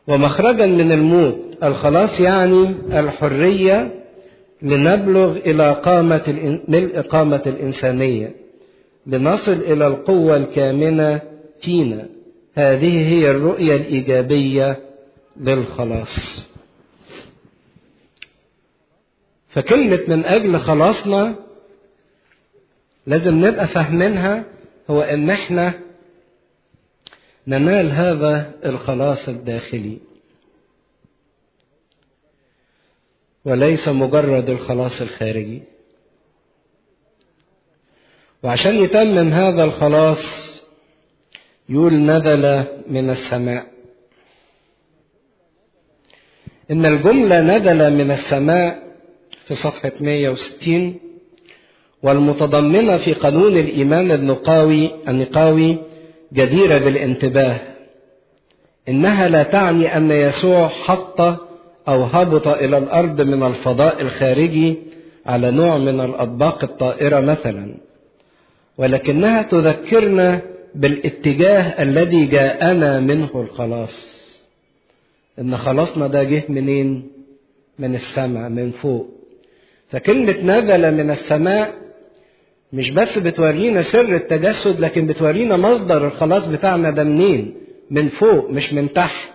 ومخرجا من الموت الخلاص يعني الحرية لنبلغ إلى قامة ملء قامة الإنسانية لنصل إلى القوة الكامنة فينا هذه هي الرؤية الإيجابية للخلاص فكلمة من أجل خلاصنا لازم نبقى فاهمينها هو إن إحنا ننال هذا الخلاص الداخلي وليس مجرد الخلاص الخارجي وعشان يتمم هذا الخلاص يقول نزل من السماء إن الجملة نزل من السماء في صفحة 160 والمتضمنة في قانون الإيمان النقاوي النقاوي جديرة بالانتباه إنها لا تعني أن يسوع حط أو هبط إلى الأرض من الفضاء الخارجي على نوع من الأطباق الطائرة مثلا ولكنها تذكرنا بالاتجاه الذي جاءنا منه الخلاص إن خلاصنا ده جه منين؟ من السماء من فوق فكلمة نزل من السماء مش بس بتورينا سر التجسد لكن بتورينا مصدر الخلاص بتاعنا ده منين من فوق مش من تحت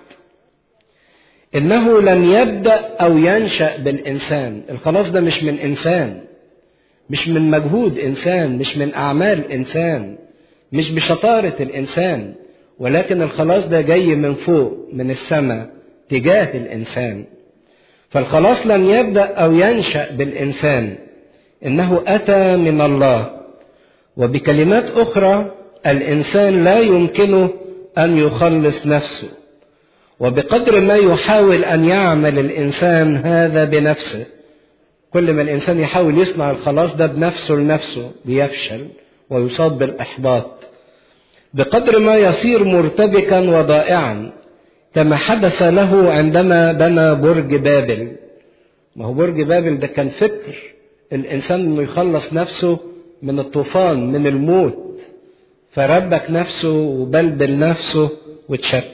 انه لم يبدا او ينشا بالانسان الخلاص ده مش من انسان مش من مجهود انسان مش من اعمال انسان مش بشطاره الانسان ولكن الخلاص ده جاي من فوق من السماء تجاه الانسان فالخلاص لم يبدا او ينشا بالانسان انه اتى من الله وبكلمات اخرى الانسان لا يمكنه ان يخلص نفسه وبقدر ما يحاول ان يعمل الانسان هذا بنفسه كل ما الانسان يحاول يصنع الخلاص ده بنفسه لنفسه بيفشل ويصاب بالاحباط بقدر ما يصير مرتبكا وضائعا كما حدث له عندما بنى برج بابل ما هو برج بابل ده كان فكر الانسان انه يخلص نفسه من الطوفان من الموت فربك نفسه وبلبل نفسه وتشتت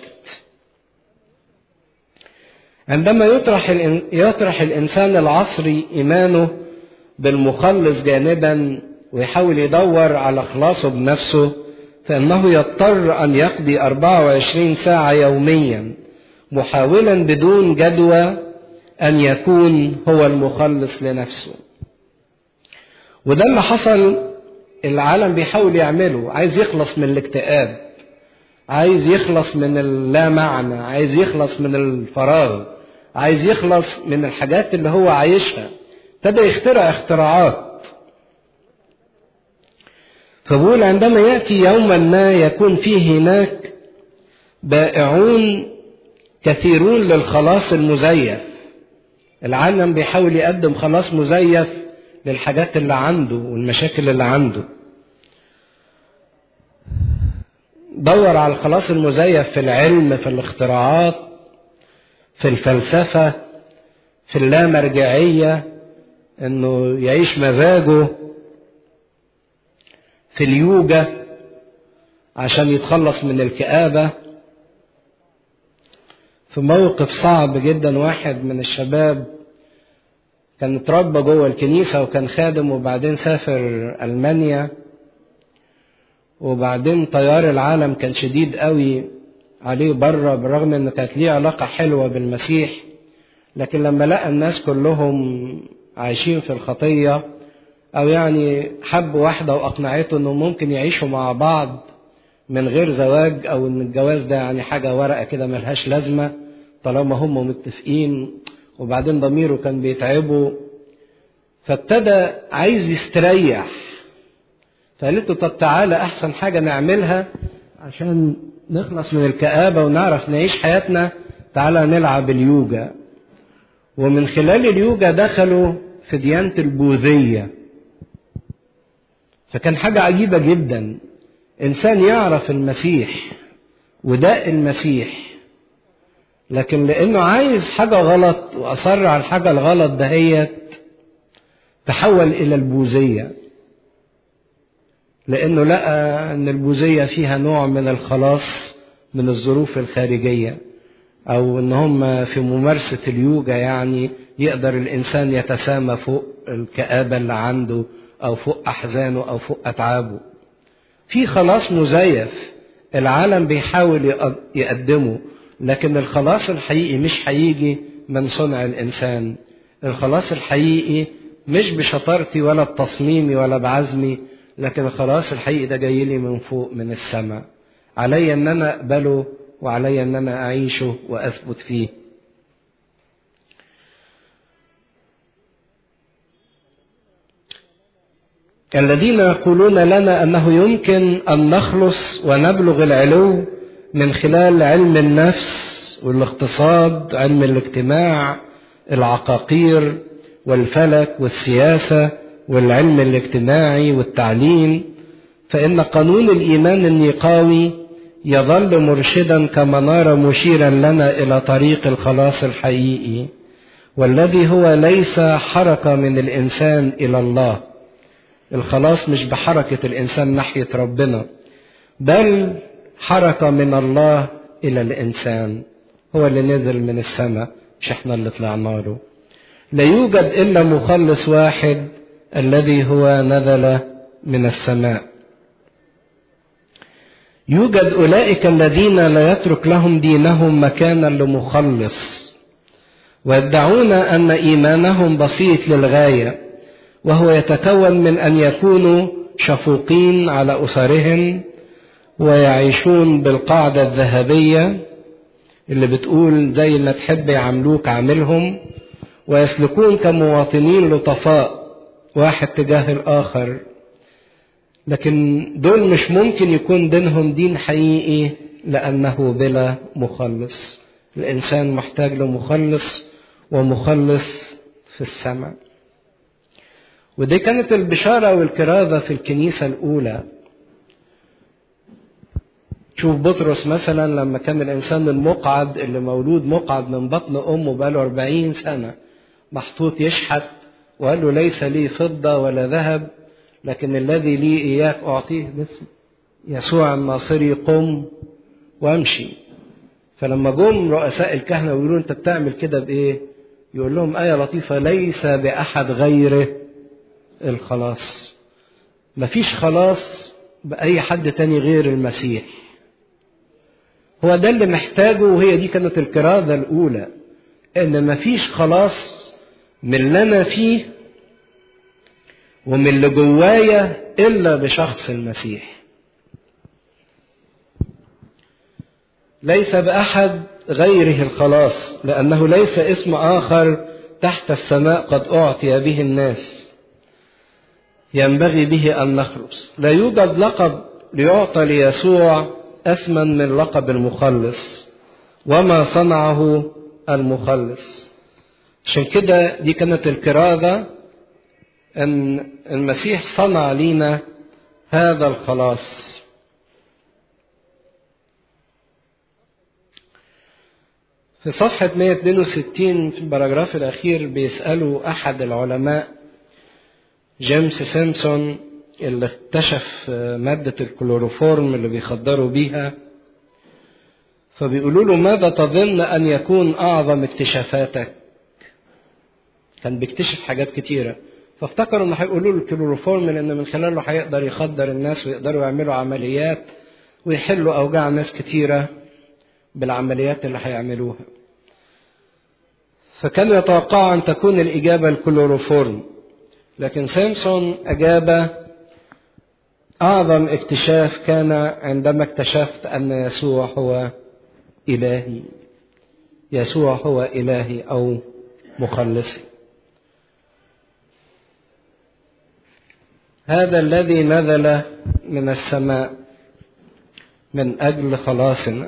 عندما يطرح يطرح الانسان العصري ايمانه بالمخلص جانبا ويحاول يدور على خلاصه بنفسه فانه يضطر ان يقضي 24 ساعه يوميا محاولا بدون جدوى ان يكون هو المخلص لنفسه وده اللي حصل العالم بيحاول يعمله عايز يخلص من الاكتئاب عايز يخلص من اللا معنى عايز يخلص من الفراغ عايز يخلص من الحاجات اللي هو عايشها ابتدى يخترع اختراعات فبقول عندما يأتي يوما ما يكون فيه هناك بائعون كثيرون للخلاص المزيف العالم بيحاول يقدم خلاص مزيف للحاجات اللي عنده والمشاكل اللي عنده دور على الخلاص المزيف في العلم في الاختراعات في الفلسفة في اللامرجعية انه يعيش مزاجه في اليوجا عشان يتخلص من الكآبة في موقف صعب جدا واحد من الشباب كان اتربى جوه الكنيسة وكان خادم وبعدين سافر ألمانيا وبعدين تيار العالم كان شديد قوي عليه بره بالرغم ان كانت ليه علاقة حلوة بالمسيح لكن لما لقى الناس كلهم عايشين في الخطية او يعني حب واحدة واقنعته انه ممكن يعيشوا مع بعض من غير زواج او ان الجواز ده يعني حاجة ورقة كده ملهاش لازمة طالما هم متفقين وبعدين ضميره كان بيتعبه فابتدى عايز يستريح فقالت له طب تعالى احسن حاجة نعملها عشان نخلص من الكآبة ونعرف نعيش حياتنا تعالى نلعب اليوجا ومن خلال اليوجا دخلوا في ديانة البوذية فكان حاجة عجيبة جدا إنسان يعرف المسيح وداء المسيح لكن لأنه عايز حاجة غلط وأصر على الحاجة الغلط دهيت تحول إلى البوذية لأنه لقى أن البوذية فيها نوع من الخلاص من الظروف الخارجية او ان هم في ممارسة اليوجا يعني يقدر الانسان يتسامى فوق الكآبة اللي عنده او فوق احزانه او فوق اتعابه في خلاص مزيف العالم بيحاول يقدمه لكن الخلاص الحقيقي مش هيجي من صنع الانسان الخلاص الحقيقي مش بشطارتي ولا بتصميمي ولا بعزمي لكن الخلاص الحقيقي ده جاي لي من فوق من السماء علي ان انا اقبله وعلي ان انا اعيشه واثبت فيه الذين يقولون لنا انه يمكن ان نخلص ونبلغ العلو من خلال علم النفس والاقتصاد علم الاجتماع العقاقير والفلك والسياسه والعلم الاجتماعي والتعليم فان قانون الايمان النقاوي يظل مرشدا كمناره مشيرا لنا الى طريق الخلاص الحقيقي والذي هو ليس حركه من الانسان الى الله الخلاص مش بحركه الانسان ناحيه ربنا بل حركه من الله الى الانسان هو اللي نزل من السماء مش احنا اللي طلعنا له لا يوجد الا مخلص واحد الذي هو نزل من السماء يوجد اولئك الذين لا يترك لهم دينهم مكانا لمخلص ويدعون ان ايمانهم بسيط للغايه وهو يتكون من ان يكونوا شفوقين على اسرهم ويعيشون بالقاعده الذهبيه اللي بتقول زي ما تحب يعاملوك عاملهم ويسلكون كمواطنين لطفاء واحد تجاه الآخر لكن دول مش ممكن يكون دينهم دين حقيقي لأنه بلا مخلص الإنسان محتاج لمخلص ومخلص في السماء ودي كانت البشارة والكرازة في الكنيسة الأولى شوف بطرس مثلا لما كان الإنسان المقعد اللي مولود مقعد من بطن أمه بقاله أربعين سنة محطوط يشحت وقال له ليس لي فضة ولا ذهب لكن الذي لي إياك أعطيه باسم يسوع الناصري قم وامشي فلما جم رؤساء الكهنة ويقولوا أنت بتعمل كده بإيه؟ يقول لهم آية لطيفة ليس بأحد غيره الخلاص مفيش خلاص بأي حد تاني غير المسيح هو ده اللي محتاجه وهي دي كانت الكرازة الأولى إن مفيش خلاص من اللي أنا فيه ومن اللي جوايا إلا بشخص المسيح ليس بأحد غيره الخلاص لأنه ليس اسم آخر تحت السماء قد أعطي به الناس ينبغي به أن نخلص لا يوجد لقب ليعطى ليسوع أثمن من لقب المخلص وما صنعه المخلص عشان كده دي كانت الكرازة أن المسيح صنع لينا هذا الخلاص في صفحة 162 في البراجراف الأخير بيسألوا أحد العلماء جيمس سيمسون اللي اكتشف مادة الكلوروفورم اللي بيخدروا بيها فبيقولوا له ماذا تظن أن يكون أعظم اكتشافاتك كان بيكتشف حاجات كتيرة فافتكروا انه هيقولوا له الكلوروفورم لان من خلاله هيقدر يخدر الناس ويقدروا يعملوا عمليات ويحلوا اوجاع ناس كتيرة بالعمليات اللي هيعملوها فكانوا يتوقعوا ان تكون الاجابة الكلوروفورم لكن سيمسون اجاب اعظم اكتشاف كان عندما اكتشفت ان يسوع هو الهي يسوع هو الهي او مخلصي هذا الذي نزل من السماء من اجل خلاصنا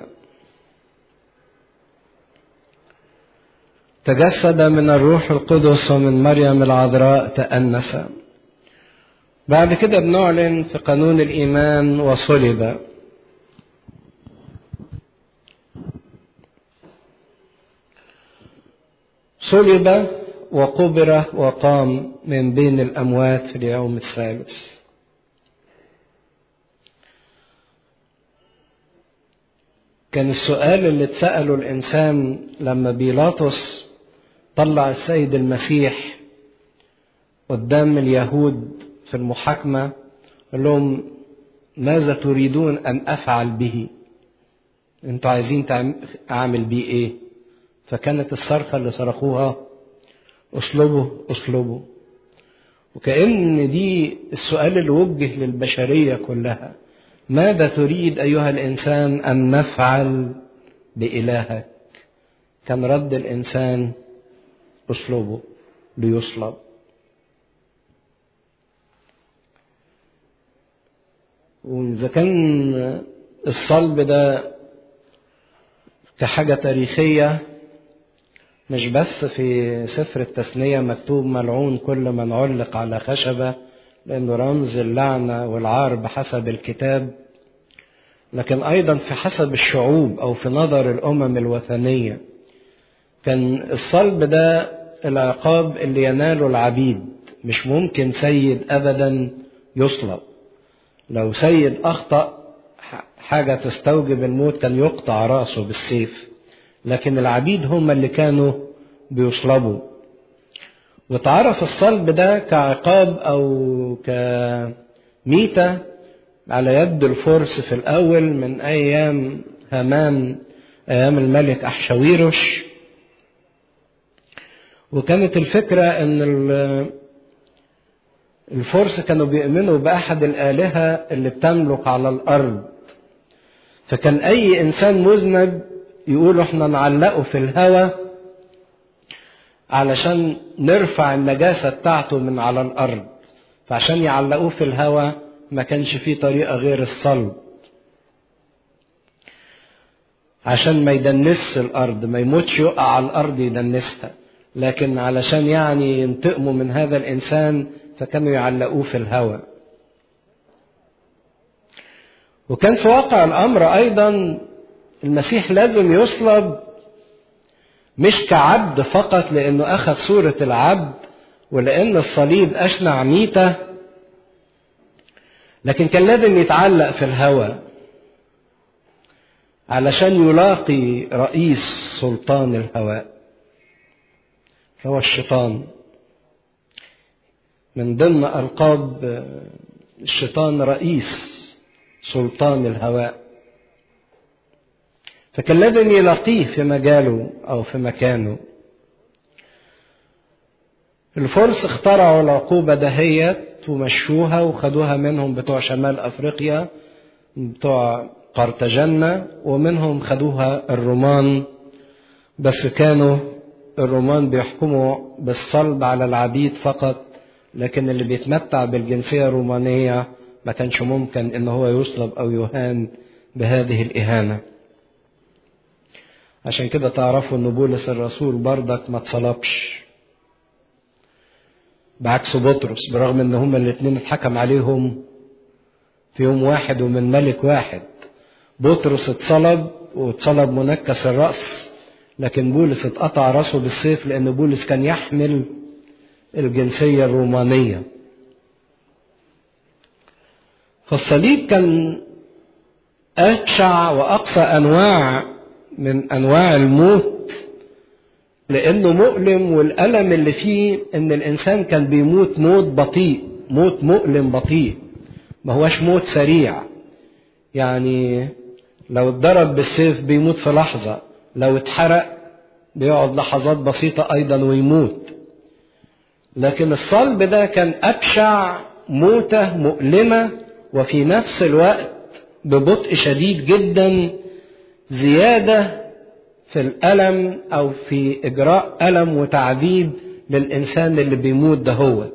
تجسد من الروح القدس ومن مريم العذراء تأنس بعد كده بنعلن في قانون الإيمان وصلب صلب وقبر وقام من بين الأموات في اليوم الثالث كان السؤال اللي اتسأله الإنسان لما بيلاطس طلع السيد المسيح قدام اليهود في المحاكمة قال لهم ماذا تريدون أن أفعل به انتوا عايزين أعمل بيه إيه فكانت الصرخة اللي صرخوها أسلوبه أسلوبه وكأن دي السؤال اللي وجه للبشرية كلها ماذا تريد أيها الإنسان أن نفعل بإلهك كان رد الإنسان أسلوبه ليصلب وإذا كان الصلب ده كحاجة تاريخية مش بس في سفر التثنية مكتوب ملعون كل من علق على خشبة لأنه رمز اللعنة والعار بحسب الكتاب لكن أيضا في حسب الشعوب أو في نظر الأمم الوثنية كان الصلب ده العقاب اللي يناله العبيد مش ممكن سيد أبدا يصلب لو سيد أخطأ حاجة تستوجب الموت كان يقطع رأسه بالسيف لكن العبيد هم اللي كانوا بيصلبوا وتعرف الصلب ده كعقاب أو كميتة على يد الفرس في الأول من أيام هامان أيام الملك أحشاويرش وكانت الفكرة أن الفرس كانوا بيؤمنوا بأحد الآلهة اللي بتملك على الأرض فكان أي إنسان مذنب يقولوا احنا نعلقه في الهواء علشان نرفع النجاسة بتاعته من على الأرض فعشان يعلقوه في الهواء ما كانش فيه طريقة غير الصلب عشان ما يدنس الأرض ما يموتش يقع على الأرض يدنسها لكن علشان يعني ينتقموا من هذا الإنسان فكانوا يعلقوه في الهواء وكان في واقع الأمر أيضا المسيح لازم يصلب مش كعبد فقط لأنه أخذ صورة العبد ولأن الصليب أشنع ميتة لكن كان لازم يتعلق في الهواء علشان يلاقي رئيس سلطان الهواء هو الشيطان من ضمن ألقاب الشيطان رئيس سلطان الهواء فكان لازم يلاقيه في مجاله أو في مكانه الفرس اخترعوا العقوبة دهيت ومشوها وخدوها منهم بتوع شمال أفريقيا بتوع قرطاجنة ومنهم خدوها الرومان بس كانوا الرومان بيحكموا بالصلب على العبيد فقط لكن اللي بيتمتع بالجنسية الرومانية ما كانش ممكن ان هو يصلب او يهان بهذه الاهانة عشان كده تعرفوا ان بولس الرسول بردك ما اتصلبش بعكس بطرس برغم ان هما الاتنين اتحكم عليهم في يوم واحد ومن ملك واحد بطرس اتصلب واتصلب منكس الرأس لكن بولس اتقطع راسه بالسيف لان بولس كان يحمل الجنسية الرومانية فالصليب كان أبشع وأقصى أنواع من أنواع الموت لأنه مؤلم والألم اللي فيه إن الإنسان كان بيموت موت بطيء موت مؤلم بطيء ما هوش موت سريع يعني لو اتضرب بالسيف بيموت في لحظة لو اتحرق بيقعد لحظات بسيطة أيضا ويموت لكن الصلب ده كان أبشع موتة مؤلمة وفي نفس الوقت ببطء شديد جدا زيادة في الألم أو في إجراء ألم وتعذيب للإنسان اللي بيموت دهوت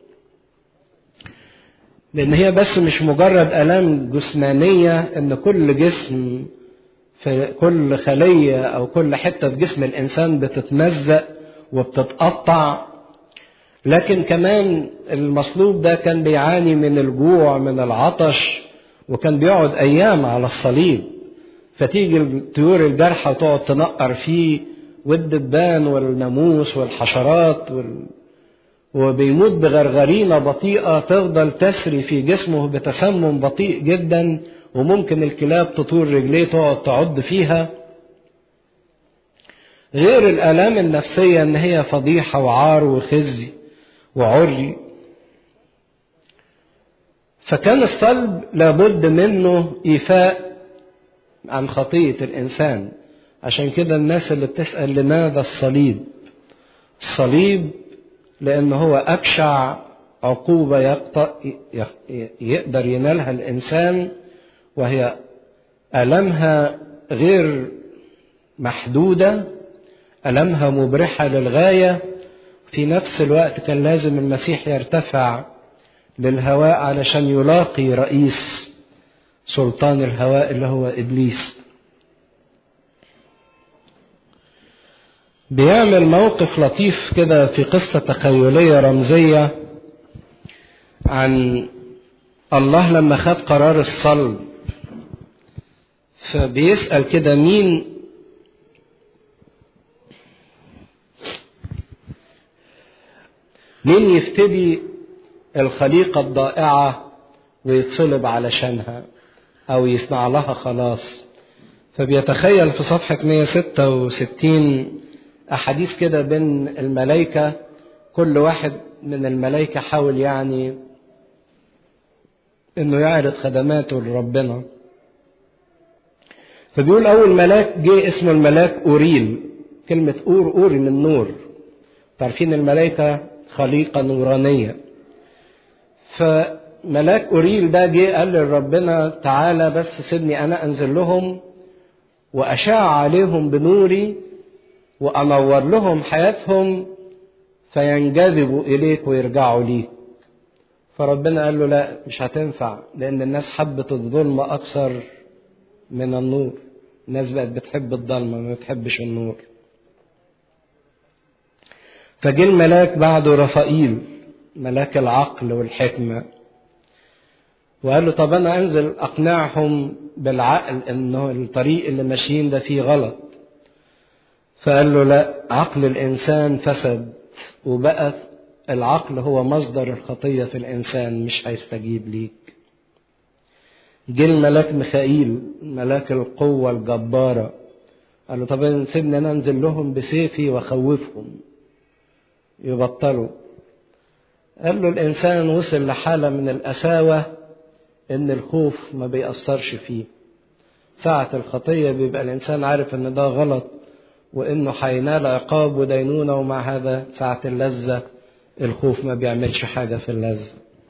لأن هي بس مش مجرد آلام جسمانية إن كل جسم في كل خلية أو كل حتة في جسم الإنسان بتتمزق وبتتقطع لكن كمان المصلوب ده كان بيعاني من الجوع من العطش وكان بيقعد أيام على الصليب فتيجي الطيور الجارحة وتقعد تنقر فيه والدبان والناموس والحشرات وال... وبيموت بغرغرينة بطيئة تفضل تسري في جسمه بتسمم بطيء جدا وممكن الكلاب تطول رجليه تقعد تعض فيها غير الآلام النفسية إن هي فضيحة وعار وخزي وعري فكان الصلب لابد منه إيفاء عن خطية الإنسان عشان كده الناس اللي بتسأل لماذا الصليب الصليب لأن هو أبشع عقوبة يقدر ينالها الإنسان وهي ألمها غير محدودة ألمها مبرحة للغاية في نفس الوقت كان لازم المسيح يرتفع للهواء علشان يلاقي رئيس سلطان الهواء اللي هو إبليس بيعمل موقف لطيف كده في قصة تخيلية رمزية عن الله لما خد قرار الصلب فبيسأل كده مين مين يفتدي الخليقة الضائعة ويتصلب علشانها أو يصنع لها خلاص فبيتخيل في صفحة 166 أحاديث كده بين الملائكة كل واحد من الملائكة حاول يعني إنه يعرض خدماته لربنا فبيقول أول ملاك جه اسمه الملاك أوريل كلمة أور أوري من نور تعرفين الملائكة خليقة نورانية فملاك أوريل ده جه قال لربنا تعالى بس سيبني أنا أنزل لهم وأشع عليهم بنوري وأنور لهم حياتهم فينجذبوا إليك ويرجعوا ليك فربنا قال له لا مش هتنفع لأن الناس حبت الظلم أكثر من النور الناس بقت بتحب الضلمة ما بتحبش النور فجه الملاك بعده رفائيل ملاك العقل والحكمة وقال له طب أنا أنزل أقنعهم بالعقل إنه الطريق اللي ماشيين ده فيه غلط فقال له لا عقل الإنسان فسد وبقى العقل هو مصدر الخطية في الإنسان مش هيستجيب ليك جه الملاك ميخائيل ملاك القوة الجبارة قال له طب سيبني أنا أنزل لهم بسيفي وأخوفهم يبطلوا قال له الإنسان وصل لحالة من القساوة إن الخوف ما بيأثرش فيه ساعة الخطية بيبقى الإنسان عارف إن ده غلط وإنه هينال عقاب ودينونة ومع هذا ساعة اللذة الخوف ما بيعملش حاجة في اللذة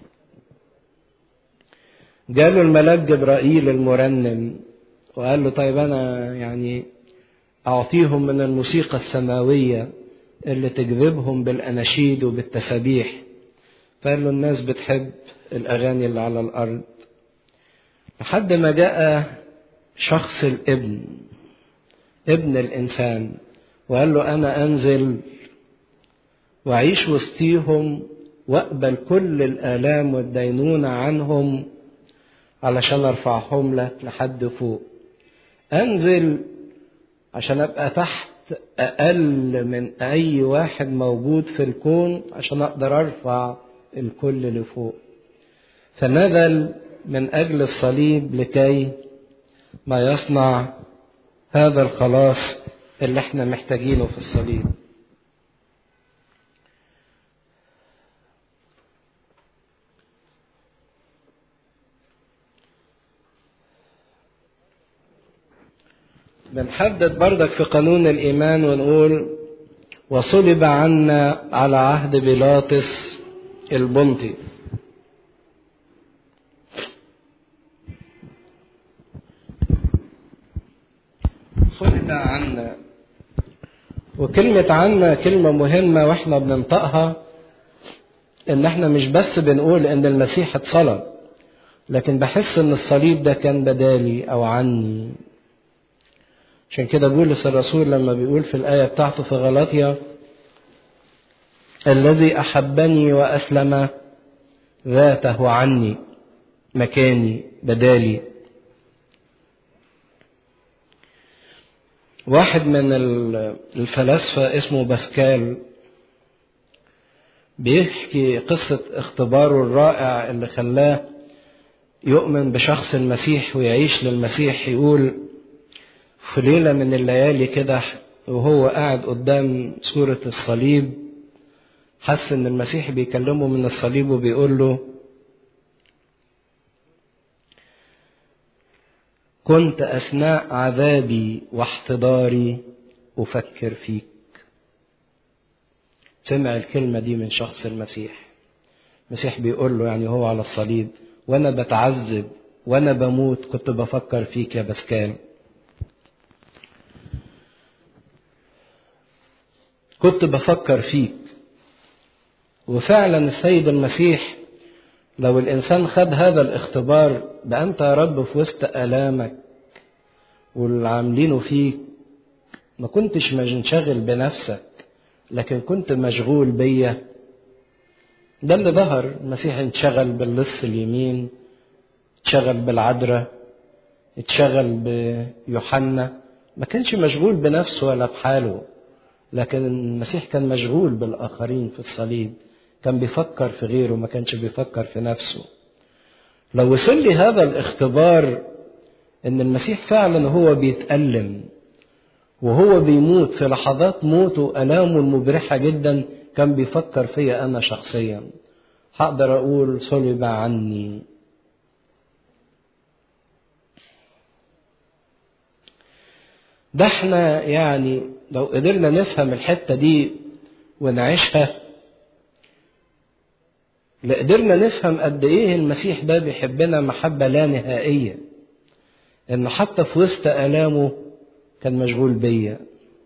جاله الملاك جبرائيل المرنم وقال له طيب أنا يعني أعطيهم من الموسيقى السماوية اللي تجذبهم بالأناشيد وبالتسابيح فقال له الناس بتحب الأغاني اللي على الأرض لحد ما جاء شخص الابن ابن الإنسان وقال له أنا أنزل وأعيش وسطيهم وأقبل كل الآلام والدينونة عنهم علشان أرفعهم لك لحد فوق أنزل عشان أبقى تحت أقل من أي واحد موجود في الكون عشان أقدر أرفع الكل لفوق فنزل من أجل الصليب لكي ما يصنع هذا الخلاص اللي احنا محتاجينه في الصليب بنحدد بردك في قانون الإيمان ونقول وصلب عنا على عهد بيلاطس البنطي صلب عنا وكلمة عنا كلمة مهمة واحنا بننطقها ان احنا مش بس بنقول ان المسيح اتصلب لكن بحس ان الصليب ده كان بدالي او عني عشان كده بولس الرسول لما بيقول في الآية بتاعته في غلاطيا الذي أحبني وأسلم ذاته عني مكاني بدالي واحد من الفلاسفة اسمه باسكال بيحكي قصة اختباره الرائع اللي خلاه يؤمن بشخص المسيح ويعيش للمسيح يقول في ليلة من الليالي كده وهو قاعد قدام سورة الصليب حس ان المسيح بيكلمه من الصليب وبيقول له كنت اثناء عذابي واحتضاري افكر فيك سمع الكلمه دي من شخص المسيح المسيح بيقول له يعني هو على الصليب وانا بتعذب وانا بموت كنت بفكر فيك يا بسكال كنت بفكر فيك وفعلا السيد المسيح لو الإنسان خد هذا الاختبار ده أنت يا رب في وسط آلامك واللي عاملينه فيك ما كنتش منشغل بنفسك لكن كنت مشغول بيا ده اللي ظهر المسيح انشغل باللص اليمين اتشغل بالعذراء اتشغل بيوحنا ما كانش مشغول بنفسه ولا بحاله لكن المسيح كان مشغول بالآخرين في الصليب كان بيفكر في غيره ما كانش بيفكر في نفسه لو وصل لي هذا الاختبار ان المسيح فعلا هو بيتألم وهو بيموت في لحظات موته ألامه المبرحة جدا كان بيفكر فيا أنا شخصيا هقدر أقول صلب عني ده احنا يعني لو قدرنا نفهم الحتة دي ونعيشها لقدرنا نفهم قد ايه المسيح ده بيحبنا محبة لا نهائية انه حتى في وسط الامه كان مشغول بيا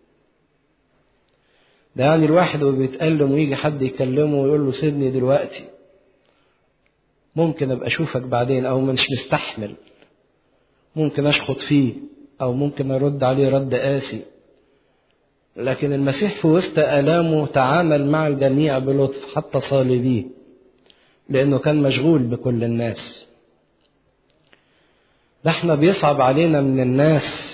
ده يعني الواحد وهو بيتألم ويجي حد يكلمه ويقول له سيبني دلوقتي ممكن ابقى اشوفك بعدين او مش مستحمل ممكن اشخط فيه او ممكن ارد عليه رد قاسي لكن المسيح في وسط الامه تعامل مع الجميع بلطف حتى صالبيه لانه كان مشغول بكل الناس ده احنا بيصعب علينا من الناس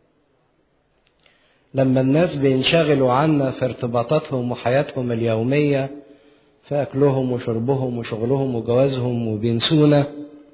لما الناس بينشغلوا عنا في ارتباطاتهم وحياتهم اليومية في أكلهم وشربهم وشغلهم وجوازهم وبينسونا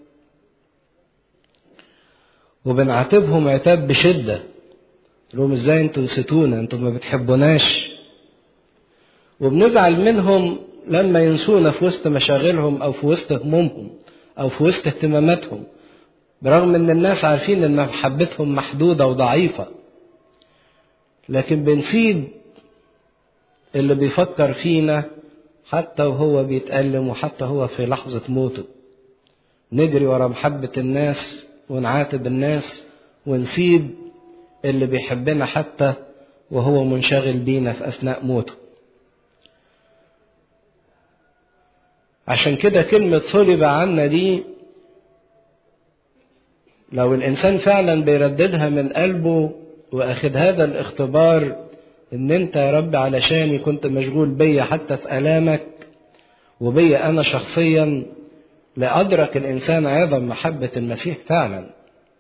وبنعاتبهم عتاب بشدة لهم ازاي انتوا نسيتونا انتوا ما بتحبوناش وبنزعل منهم لما ينسونا في وسط مشاغلهم او في وسط همومهم او في وسط اهتماماتهم برغم ان الناس عارفين ان محبتهم محدودة وضعيفة لكن بنسيب اللي بيفكر فينا حتى وهو بيتألم وحتى هو في لحظة موته نجري ورا محبة الناس ونعاتب الناس ونسيب اللي بيحبنا حتى وهو منشغل بينا في أثناء موته عشان كده كلمة صلب عنا دي لو الإنسان فعلا بيرددها من قلبه واخد هذا الاختبار ان انت يا رب علشاني كنت مشغول بيا حتى في الامك وبيا انا شخصيا لادرك الانسان عظم محبه المسيح فعلا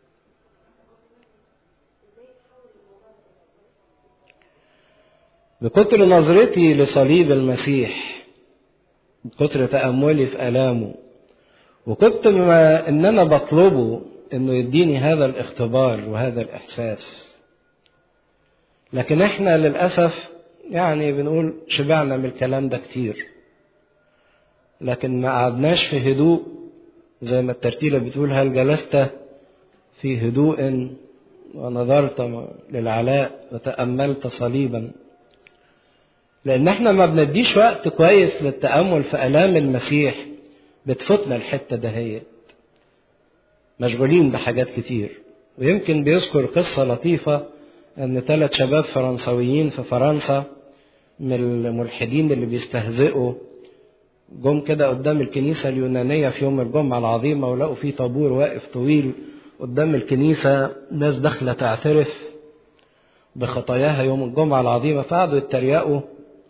بكتر نظرتي لصليب المسيح بكتر تاملي في الامه وكنت ما ان انا بطلبه انه يديني هذا الاختبار وهذا الاحساس لكن احنا للاسف يعني بنقول شبعنا من الكلام ده كتير لكن ما قعدناش في هدوء زي ما الترتيلة بتقول هل جلست في هدوء ونظرت للعلاء وتأملت صليبا لأن احنا ما بنديش وقت كويس للتأمل في آلام المسيح بتفوتنا الحتة دهيت مشغولين بحاجات كتير ويمكن بيذكر قصة لطيفة ان ثلاث شباب فرنسويين في فرنسا من الملحدين اللي بيستهزئوا جم كده قدام الكنيسة اليونانية في يوم الجمعة العظيمة ولقوا في طابور واقف طويل قدام الكنيسة ناس داخلة تعترف بخطاياها يوم الجمعة العظيمة فقعدوا يتريقوا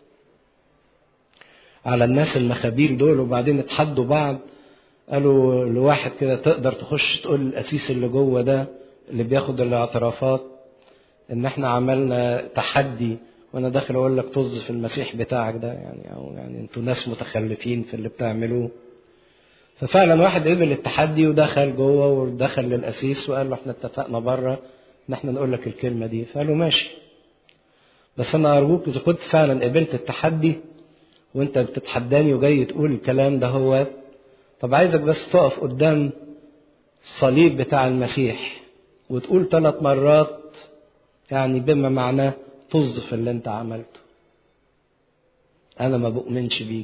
على الناس المخابيل دول وبعدين اتحدوا بعض قالوا لواحد كده تقدر تخش تقول القسيس اللي جوه ده اللي بياخد الاعترافات ان احنا عملنا تحدي وانا داخل اقول لك طز في المسيح بتاعك ده يعني او يعني انتوا ناس متخلفين في اللي بتعملوه ففعلا واحد قبل التحدي ودخل جوه ودخل للقسيس وقال له احنا اتفقنا بره ان احنا نقول لك الكلمه دي فقال له ماشي بس انا ارجوك اذا كنت فعلا قبلت التحدي وانت بتتحداني وجاي تقول الكلام ده هو طب عايزك بس تقف قدام الصليب بتاع المسيح وتقول ثلاث مرات يعني بما معناه طز في اللي انت عملته انا ما بؤمنش بيك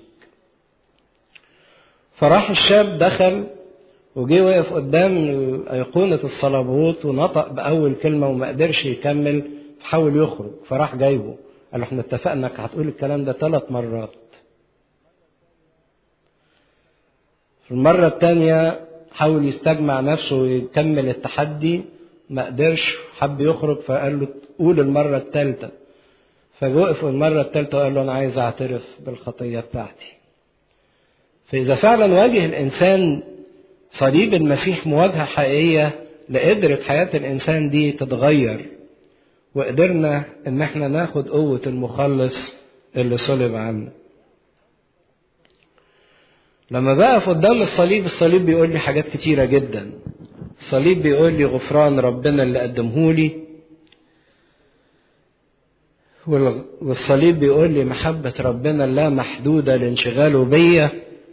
فراح الشاب دخل وجي وقف قدام أيقونة الصليبوت ونطق بأول كلمة وما قدرش يكمل حاول يخرج فراح جايبه قال له احنا اتفقنا انك هتقول الكلام ده ثلاث مرات في المرة الثانية حاول يستجمع نفسه ويكمل التحدي ما قدرش حب يخرج فقال له قول المرة الثالثة فوقف المرة الثالثة وقال له أنا عايز أعترف بالخطية بتاعتي فإذا فعلا واجه الإنسان صليب المسيح مواجهة حقيقية لقدرة حياة الإنسان دي تتغير وقدرنا إن احنا ناخد قوة المخلص اللي صلب عنا لما بقف قدام الصليب الصليب بيقول لي حاجات كتيرة جدا الصليب بيقول لي غفران ربنا اللي قدمه لي والصليب بيقول لي محبة ربنا اللا محدودة لانشغاله بيا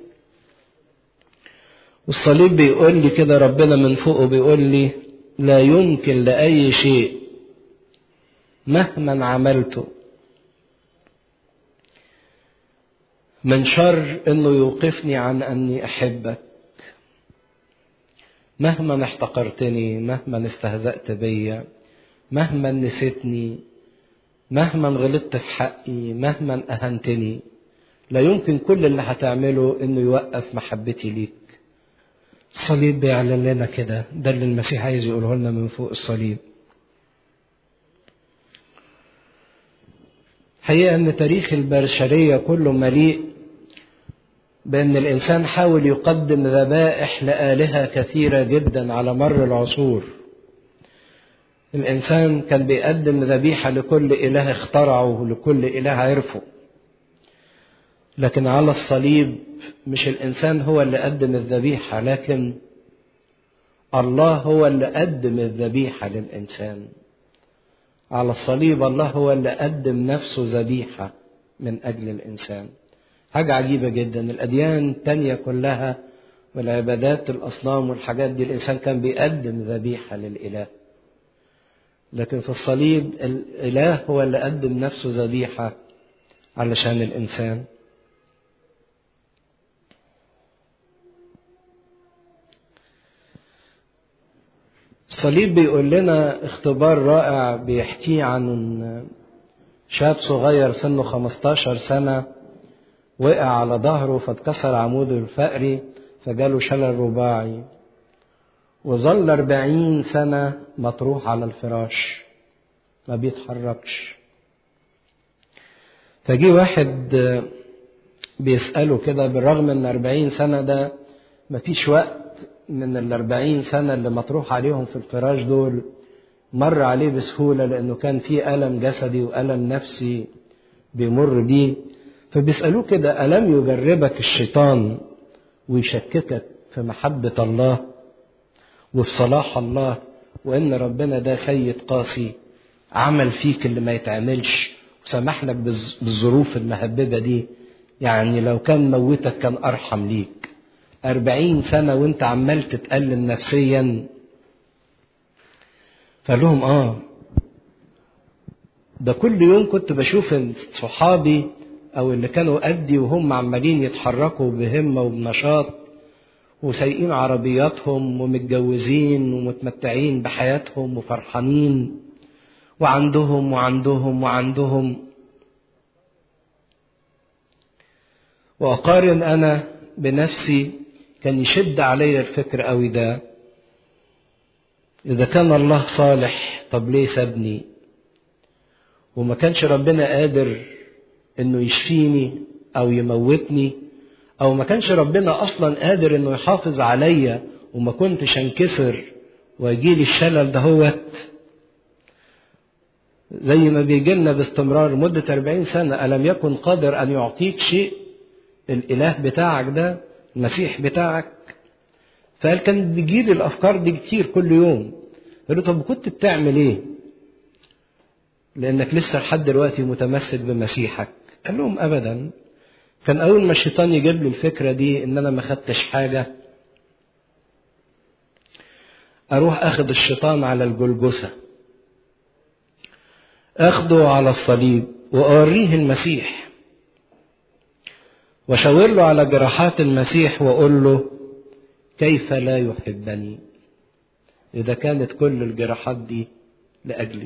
والصليب بيقول لي كده ربنا من فوقه بيقول لي لا يمكن لأي شيء مهما عملته من شر انه يوقفني عن اني احبك مهما احتقرتني مهما استهزأت بيا مهما نسيتني مهما غلطت في حقي مهما اهنتني لا يمكن كل اللي هتعمله انه يوقف محبتي ليك الصليب بيعلن لنا كده ده اللي المسيح عايز يقوله لنا من فوق الصليب حقيقة أن تاريخ البشرية كله مليء بأن الإنسان حاول يقدم ذبائح لآلهة كثيرة جدا على مر العصور الإنسان كان بيقدم ذبيحة لكل إله اخترعه ولكل إله عرفه لكن على الصليب مش الإنسان هو اللي قدم الذبيحة لكن الله هو اللي قدم الذبيحة للإنسان على الصليب الله هو اللي قدم نفسه ذبيحة من أجل الإنسان حاجة عجيبة جدا الأديان التانية كلها والعبادات الأصنام والحاجات دي الإنسان كان بيقدم ذبيحة للإله لكن في الصليب الإله هو اللي قدم نفسه ذبيحة علشان الإنسان الصليب بيقول لنا اختبار رائع بيحكيه عن شاب صغير سنه 15 سنة وقع على ظهره فاتكسر عموده الفقري فجاله شلل رباعي وظل أربعين سنة مطروح على الفراش ما بيتحركش فجي واحد بيسأله كده بالرغم ان أربعين سنة ده مفيش وقت من الأربعين سنة اللي مطروح عليهم في الفراش دول مر عليه بسهولة لأنه كان في ألم جسدي وألم نفسي بيمر بيه فبيسألوه كده ألم يجربك الشيطان ويشككك في محبة الله وفي صلاح الله وإن ربنا ده سيد قاسي عمل فيك اللي ما يتعملش وسمح لك بالظروف المهببة دي يعني لو كان موتك كان أرحم ليك أربعين سنة وانت عمال تتألم نفسيا فقال لهم اه ده كل يوم كنت بشوف صحابي او اللي كانوا قدي وهم عمالين يتحركوا بهمة وبنشاط وسايقين عربياتهم ومتجوزين ومتمتعين بحياتهم وفرحانين وعندهم وعندهم وعندهم وأقارن أنا بنفسي كان يشد علي الفكر قوي ده إذا كان الله صالح طب ليه سابني وما كانش ربنا قادر إنه يشفيني أو يموتني أو ما كانش ربنا أصلا قادر إنه يحافظ عليا وما كنتش انكسر ويجيلي الشلل دهوت زي ما بيجي لنا باستمرار مدة 40 سنة ألم يكن قادر أن يعطيك شيء الإله بتاعك ده المسيح بتاعك فقال كان بيجيلي الافكار دي كتير كل يوم قال له طب كنت بتعمل ايه لانك لسه لحد دلوقتي متمسك بمسيحك قال لهم ابدا كان اول ما الشيطان يجيب لي الفكره دي ان انا ما خدتش حاجه اروح اخد الشيطان على الجلجسه اخده على الصليب واوريه المسيح واشاور له على جراحات المسيح واقول له كيف لا يحبني اذا كانت كل الجراحات دي لاجلي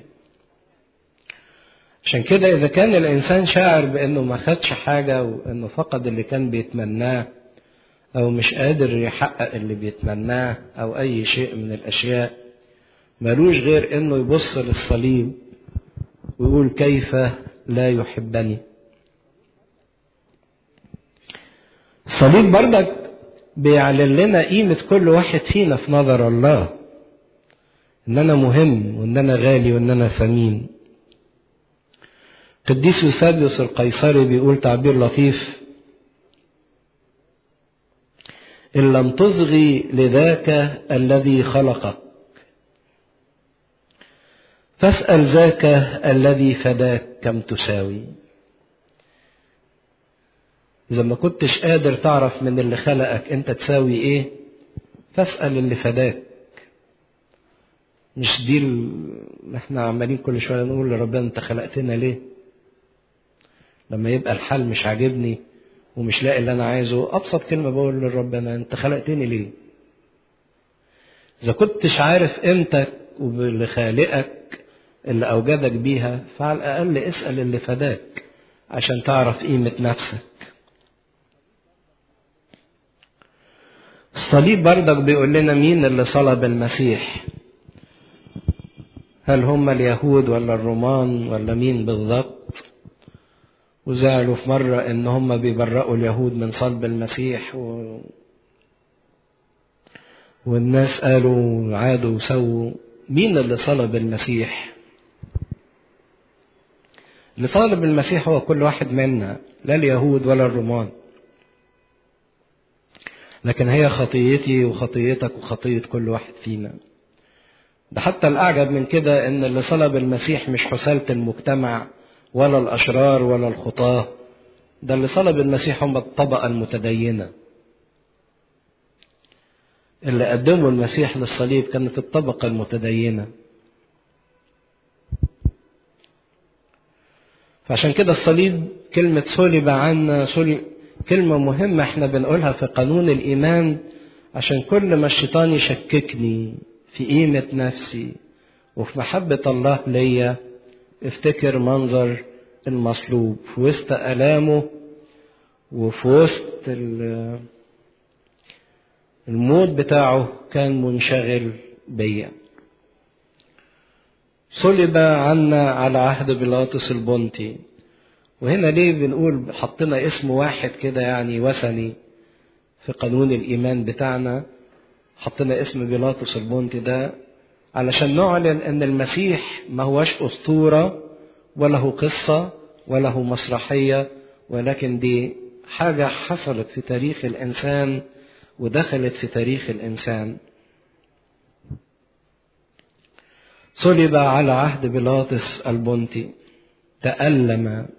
عشان كده اذا كان الانسان شاعر بانه ما خدش حاجه وانه فقد اللي كان بيتمناه او مش قادر يحقق اللي بيتمناه او اي شيء من الاشياء ملوش غير انه يبص للصليب ويقول كيف لا يحبني الصليب بردك بيعلن لنا قيمة كل واحد فينا في نظر الله ان انا مهم وان انا غالي وان انا ثمين قديس يوسابيوس القيصري بيقول تعبير لطيف ان لم تصغي لذاك الذي خلقك فاسال ذاك الذي فداك كم تساوي اذا ما كنتش قادر تعرف من اللي خلقك انت تساوي ايه فاسال اللي فداك مش دي اللي احنا عمالين كل شويه نقول لربنا انت خلقتنا ليه لما يبقى الحال مش عاجبني ومش لاقي اللي انا عايزه ابسط كلمه بقول لربنا انت خلقتني ليه اذا كنتش عارف قيمتك واللي خالقك اللي اوجدك بيها فعلى الاقل اسال اللي فداك عشان تعرف قيمه نفسك الصليب بردك بيقول لنا مين اللي صلب المسيح هل هم اليهود ولا الرومان ولا مين بالضبط وزعلوا في مرة إن هم بيبرئوا اليهود من صلب المسيح و... والناس قالوا عادوا وسووا مين اللي صلب المسيح اللي صلب المسيح هو كل واحد منا لا اليهود ولا الرومان لكن هي خطيتي وخطيتك وخطية كل واحد فينا ده حتى الأعجب من كده إن اللي صلب المسيح مش حسالة المجتمع ولا الأشرار ولا الخطاة ده اللي صلب المسيح هم الطبقة المتدينة اللي قدموا المسيح للصليب كانت الطبقة المتدينة فعشان كده الصليب كلمة صلب عنا صلب كلمة مهمة احنا بنقولها في قانون الإيمان عشان كل ما الشيطان يشككني في قيمة نفسي وفي محبة الله ليا افتكر منظر المصلوب في وسط آلامه وفي وسط الموت بتاعه كان منشغل بيا صلب عنا على عهد بيلاطس البنطي وهنا ليه بنقول حطينا اسم واحد كده يعني وثني في قانون الإيمان بتاعنا حطينا اسم بيلاطس البنطي ده علشان نعلن ان المسيح ما هوش اسطوره وله قصه وله مسرحيه ولكن دي حاجه حصلت في تاريخ الانسان ودخلت في تاريخ الانسان صلب على عهد بيلاطس البنطي تألم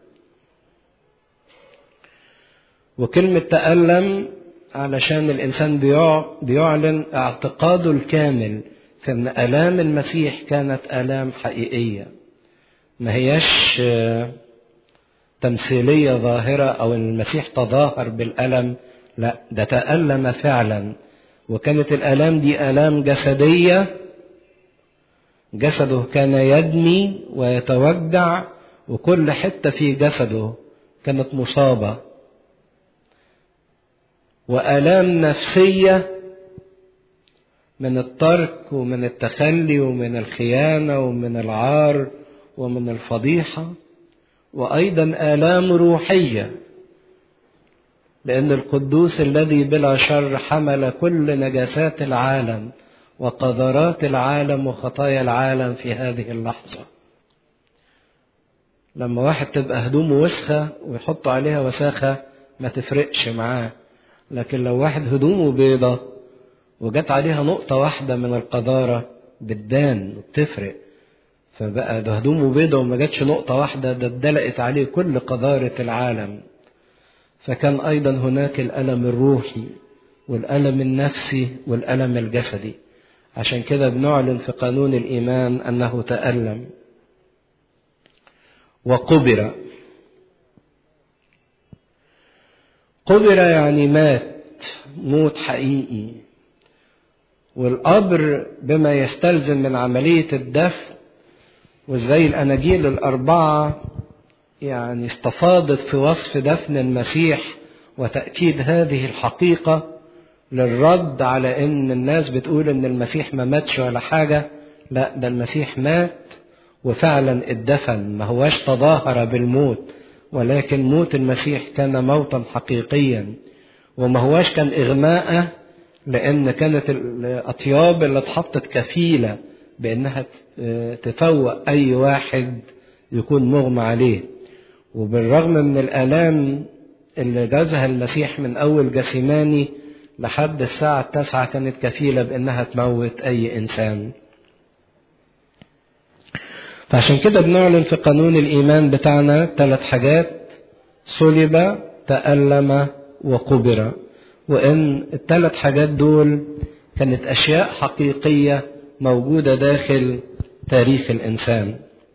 وكلمة تألم علشان الإنسان بيعلن اعتقاده الكامل في أن آلام المسيح كانت آلام حقيقية ما هياش تمثيلية ظاهرة أو أن المسيح تظاهر بالألم لا ده تألم فعلا وكانت الآلام دي آلام جسدية جسده كان يدمي ويتوجع وكل حتة في جسده كانت مصابة وآلام نفسية من الترك ومن التخلي ومن الخيانة ومن العار ومن الفضيحة وأيضا آلام روحية لأن القدوس الذي بلا شر حمل كل نجاسات العالم وقذرات العالم وخطايا العالم في هذه اللحظة لما واحد تبقى هدومه وسخة ويحط عليها وساخة ما تفرقش معاه لكن لو واحد هدومه بيضة وجت عليها نقطة واحدة من القذارة بتبان وبتفرق فبقى ده هدومه بيضة وما جاتش نقطة واحدة ده اتدلقت عليه كل قذارة العالم فكان أيضا هناك الألم الروحي والألم النفسي والألم الجسدي عشان كده بنعلن في قانون الإيمان أنه تألم وقبر قبر يعني مات موت حقيقي والقبر بما يستلزم من عملية الدفن وازاي الأناجيل الأربعة يعني استفاضت في وصف دفن المسيح وتأكيد هذه الحقيقة للرد على ان الناس بتقول ان المسيح ما ماتش ولا حاجة لا ده المسيح مات وفعلا اتدفن ما هواش تظاهر بالموت ولكن موت المسيح كان موتا حقيقيا وما هواش كان اغماءه لان كانت الاطياب اللي اتحطت كفيلة بانها تفوق اي واحد يكون مغمى عليه وبالرغم من الالام اللي جازها المسيح من اول جسيماني لحد الساعة التاسعة كانت كفيلة بأنها تموت أي إنسان فعشان كده بنعلن في قانون الإيمان بتاعنا ثلاث حاجات صلب تألم وقبر وإن الثلاث حاجات دول كانت أشياء حقيقية موجودة داخل تاريخ الإنسان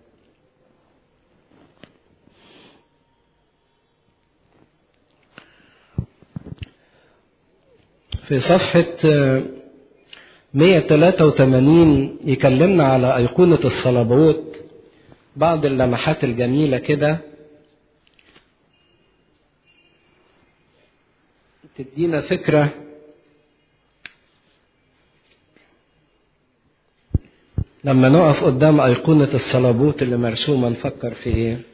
في صفحة 183 يكلمنا على أيقونة الصلبوت بعض اللمحات الجميلة كده تدينا فكرة لما نقف قدام أيقونة الصلبوت اللي مرسومة نفكر في إيه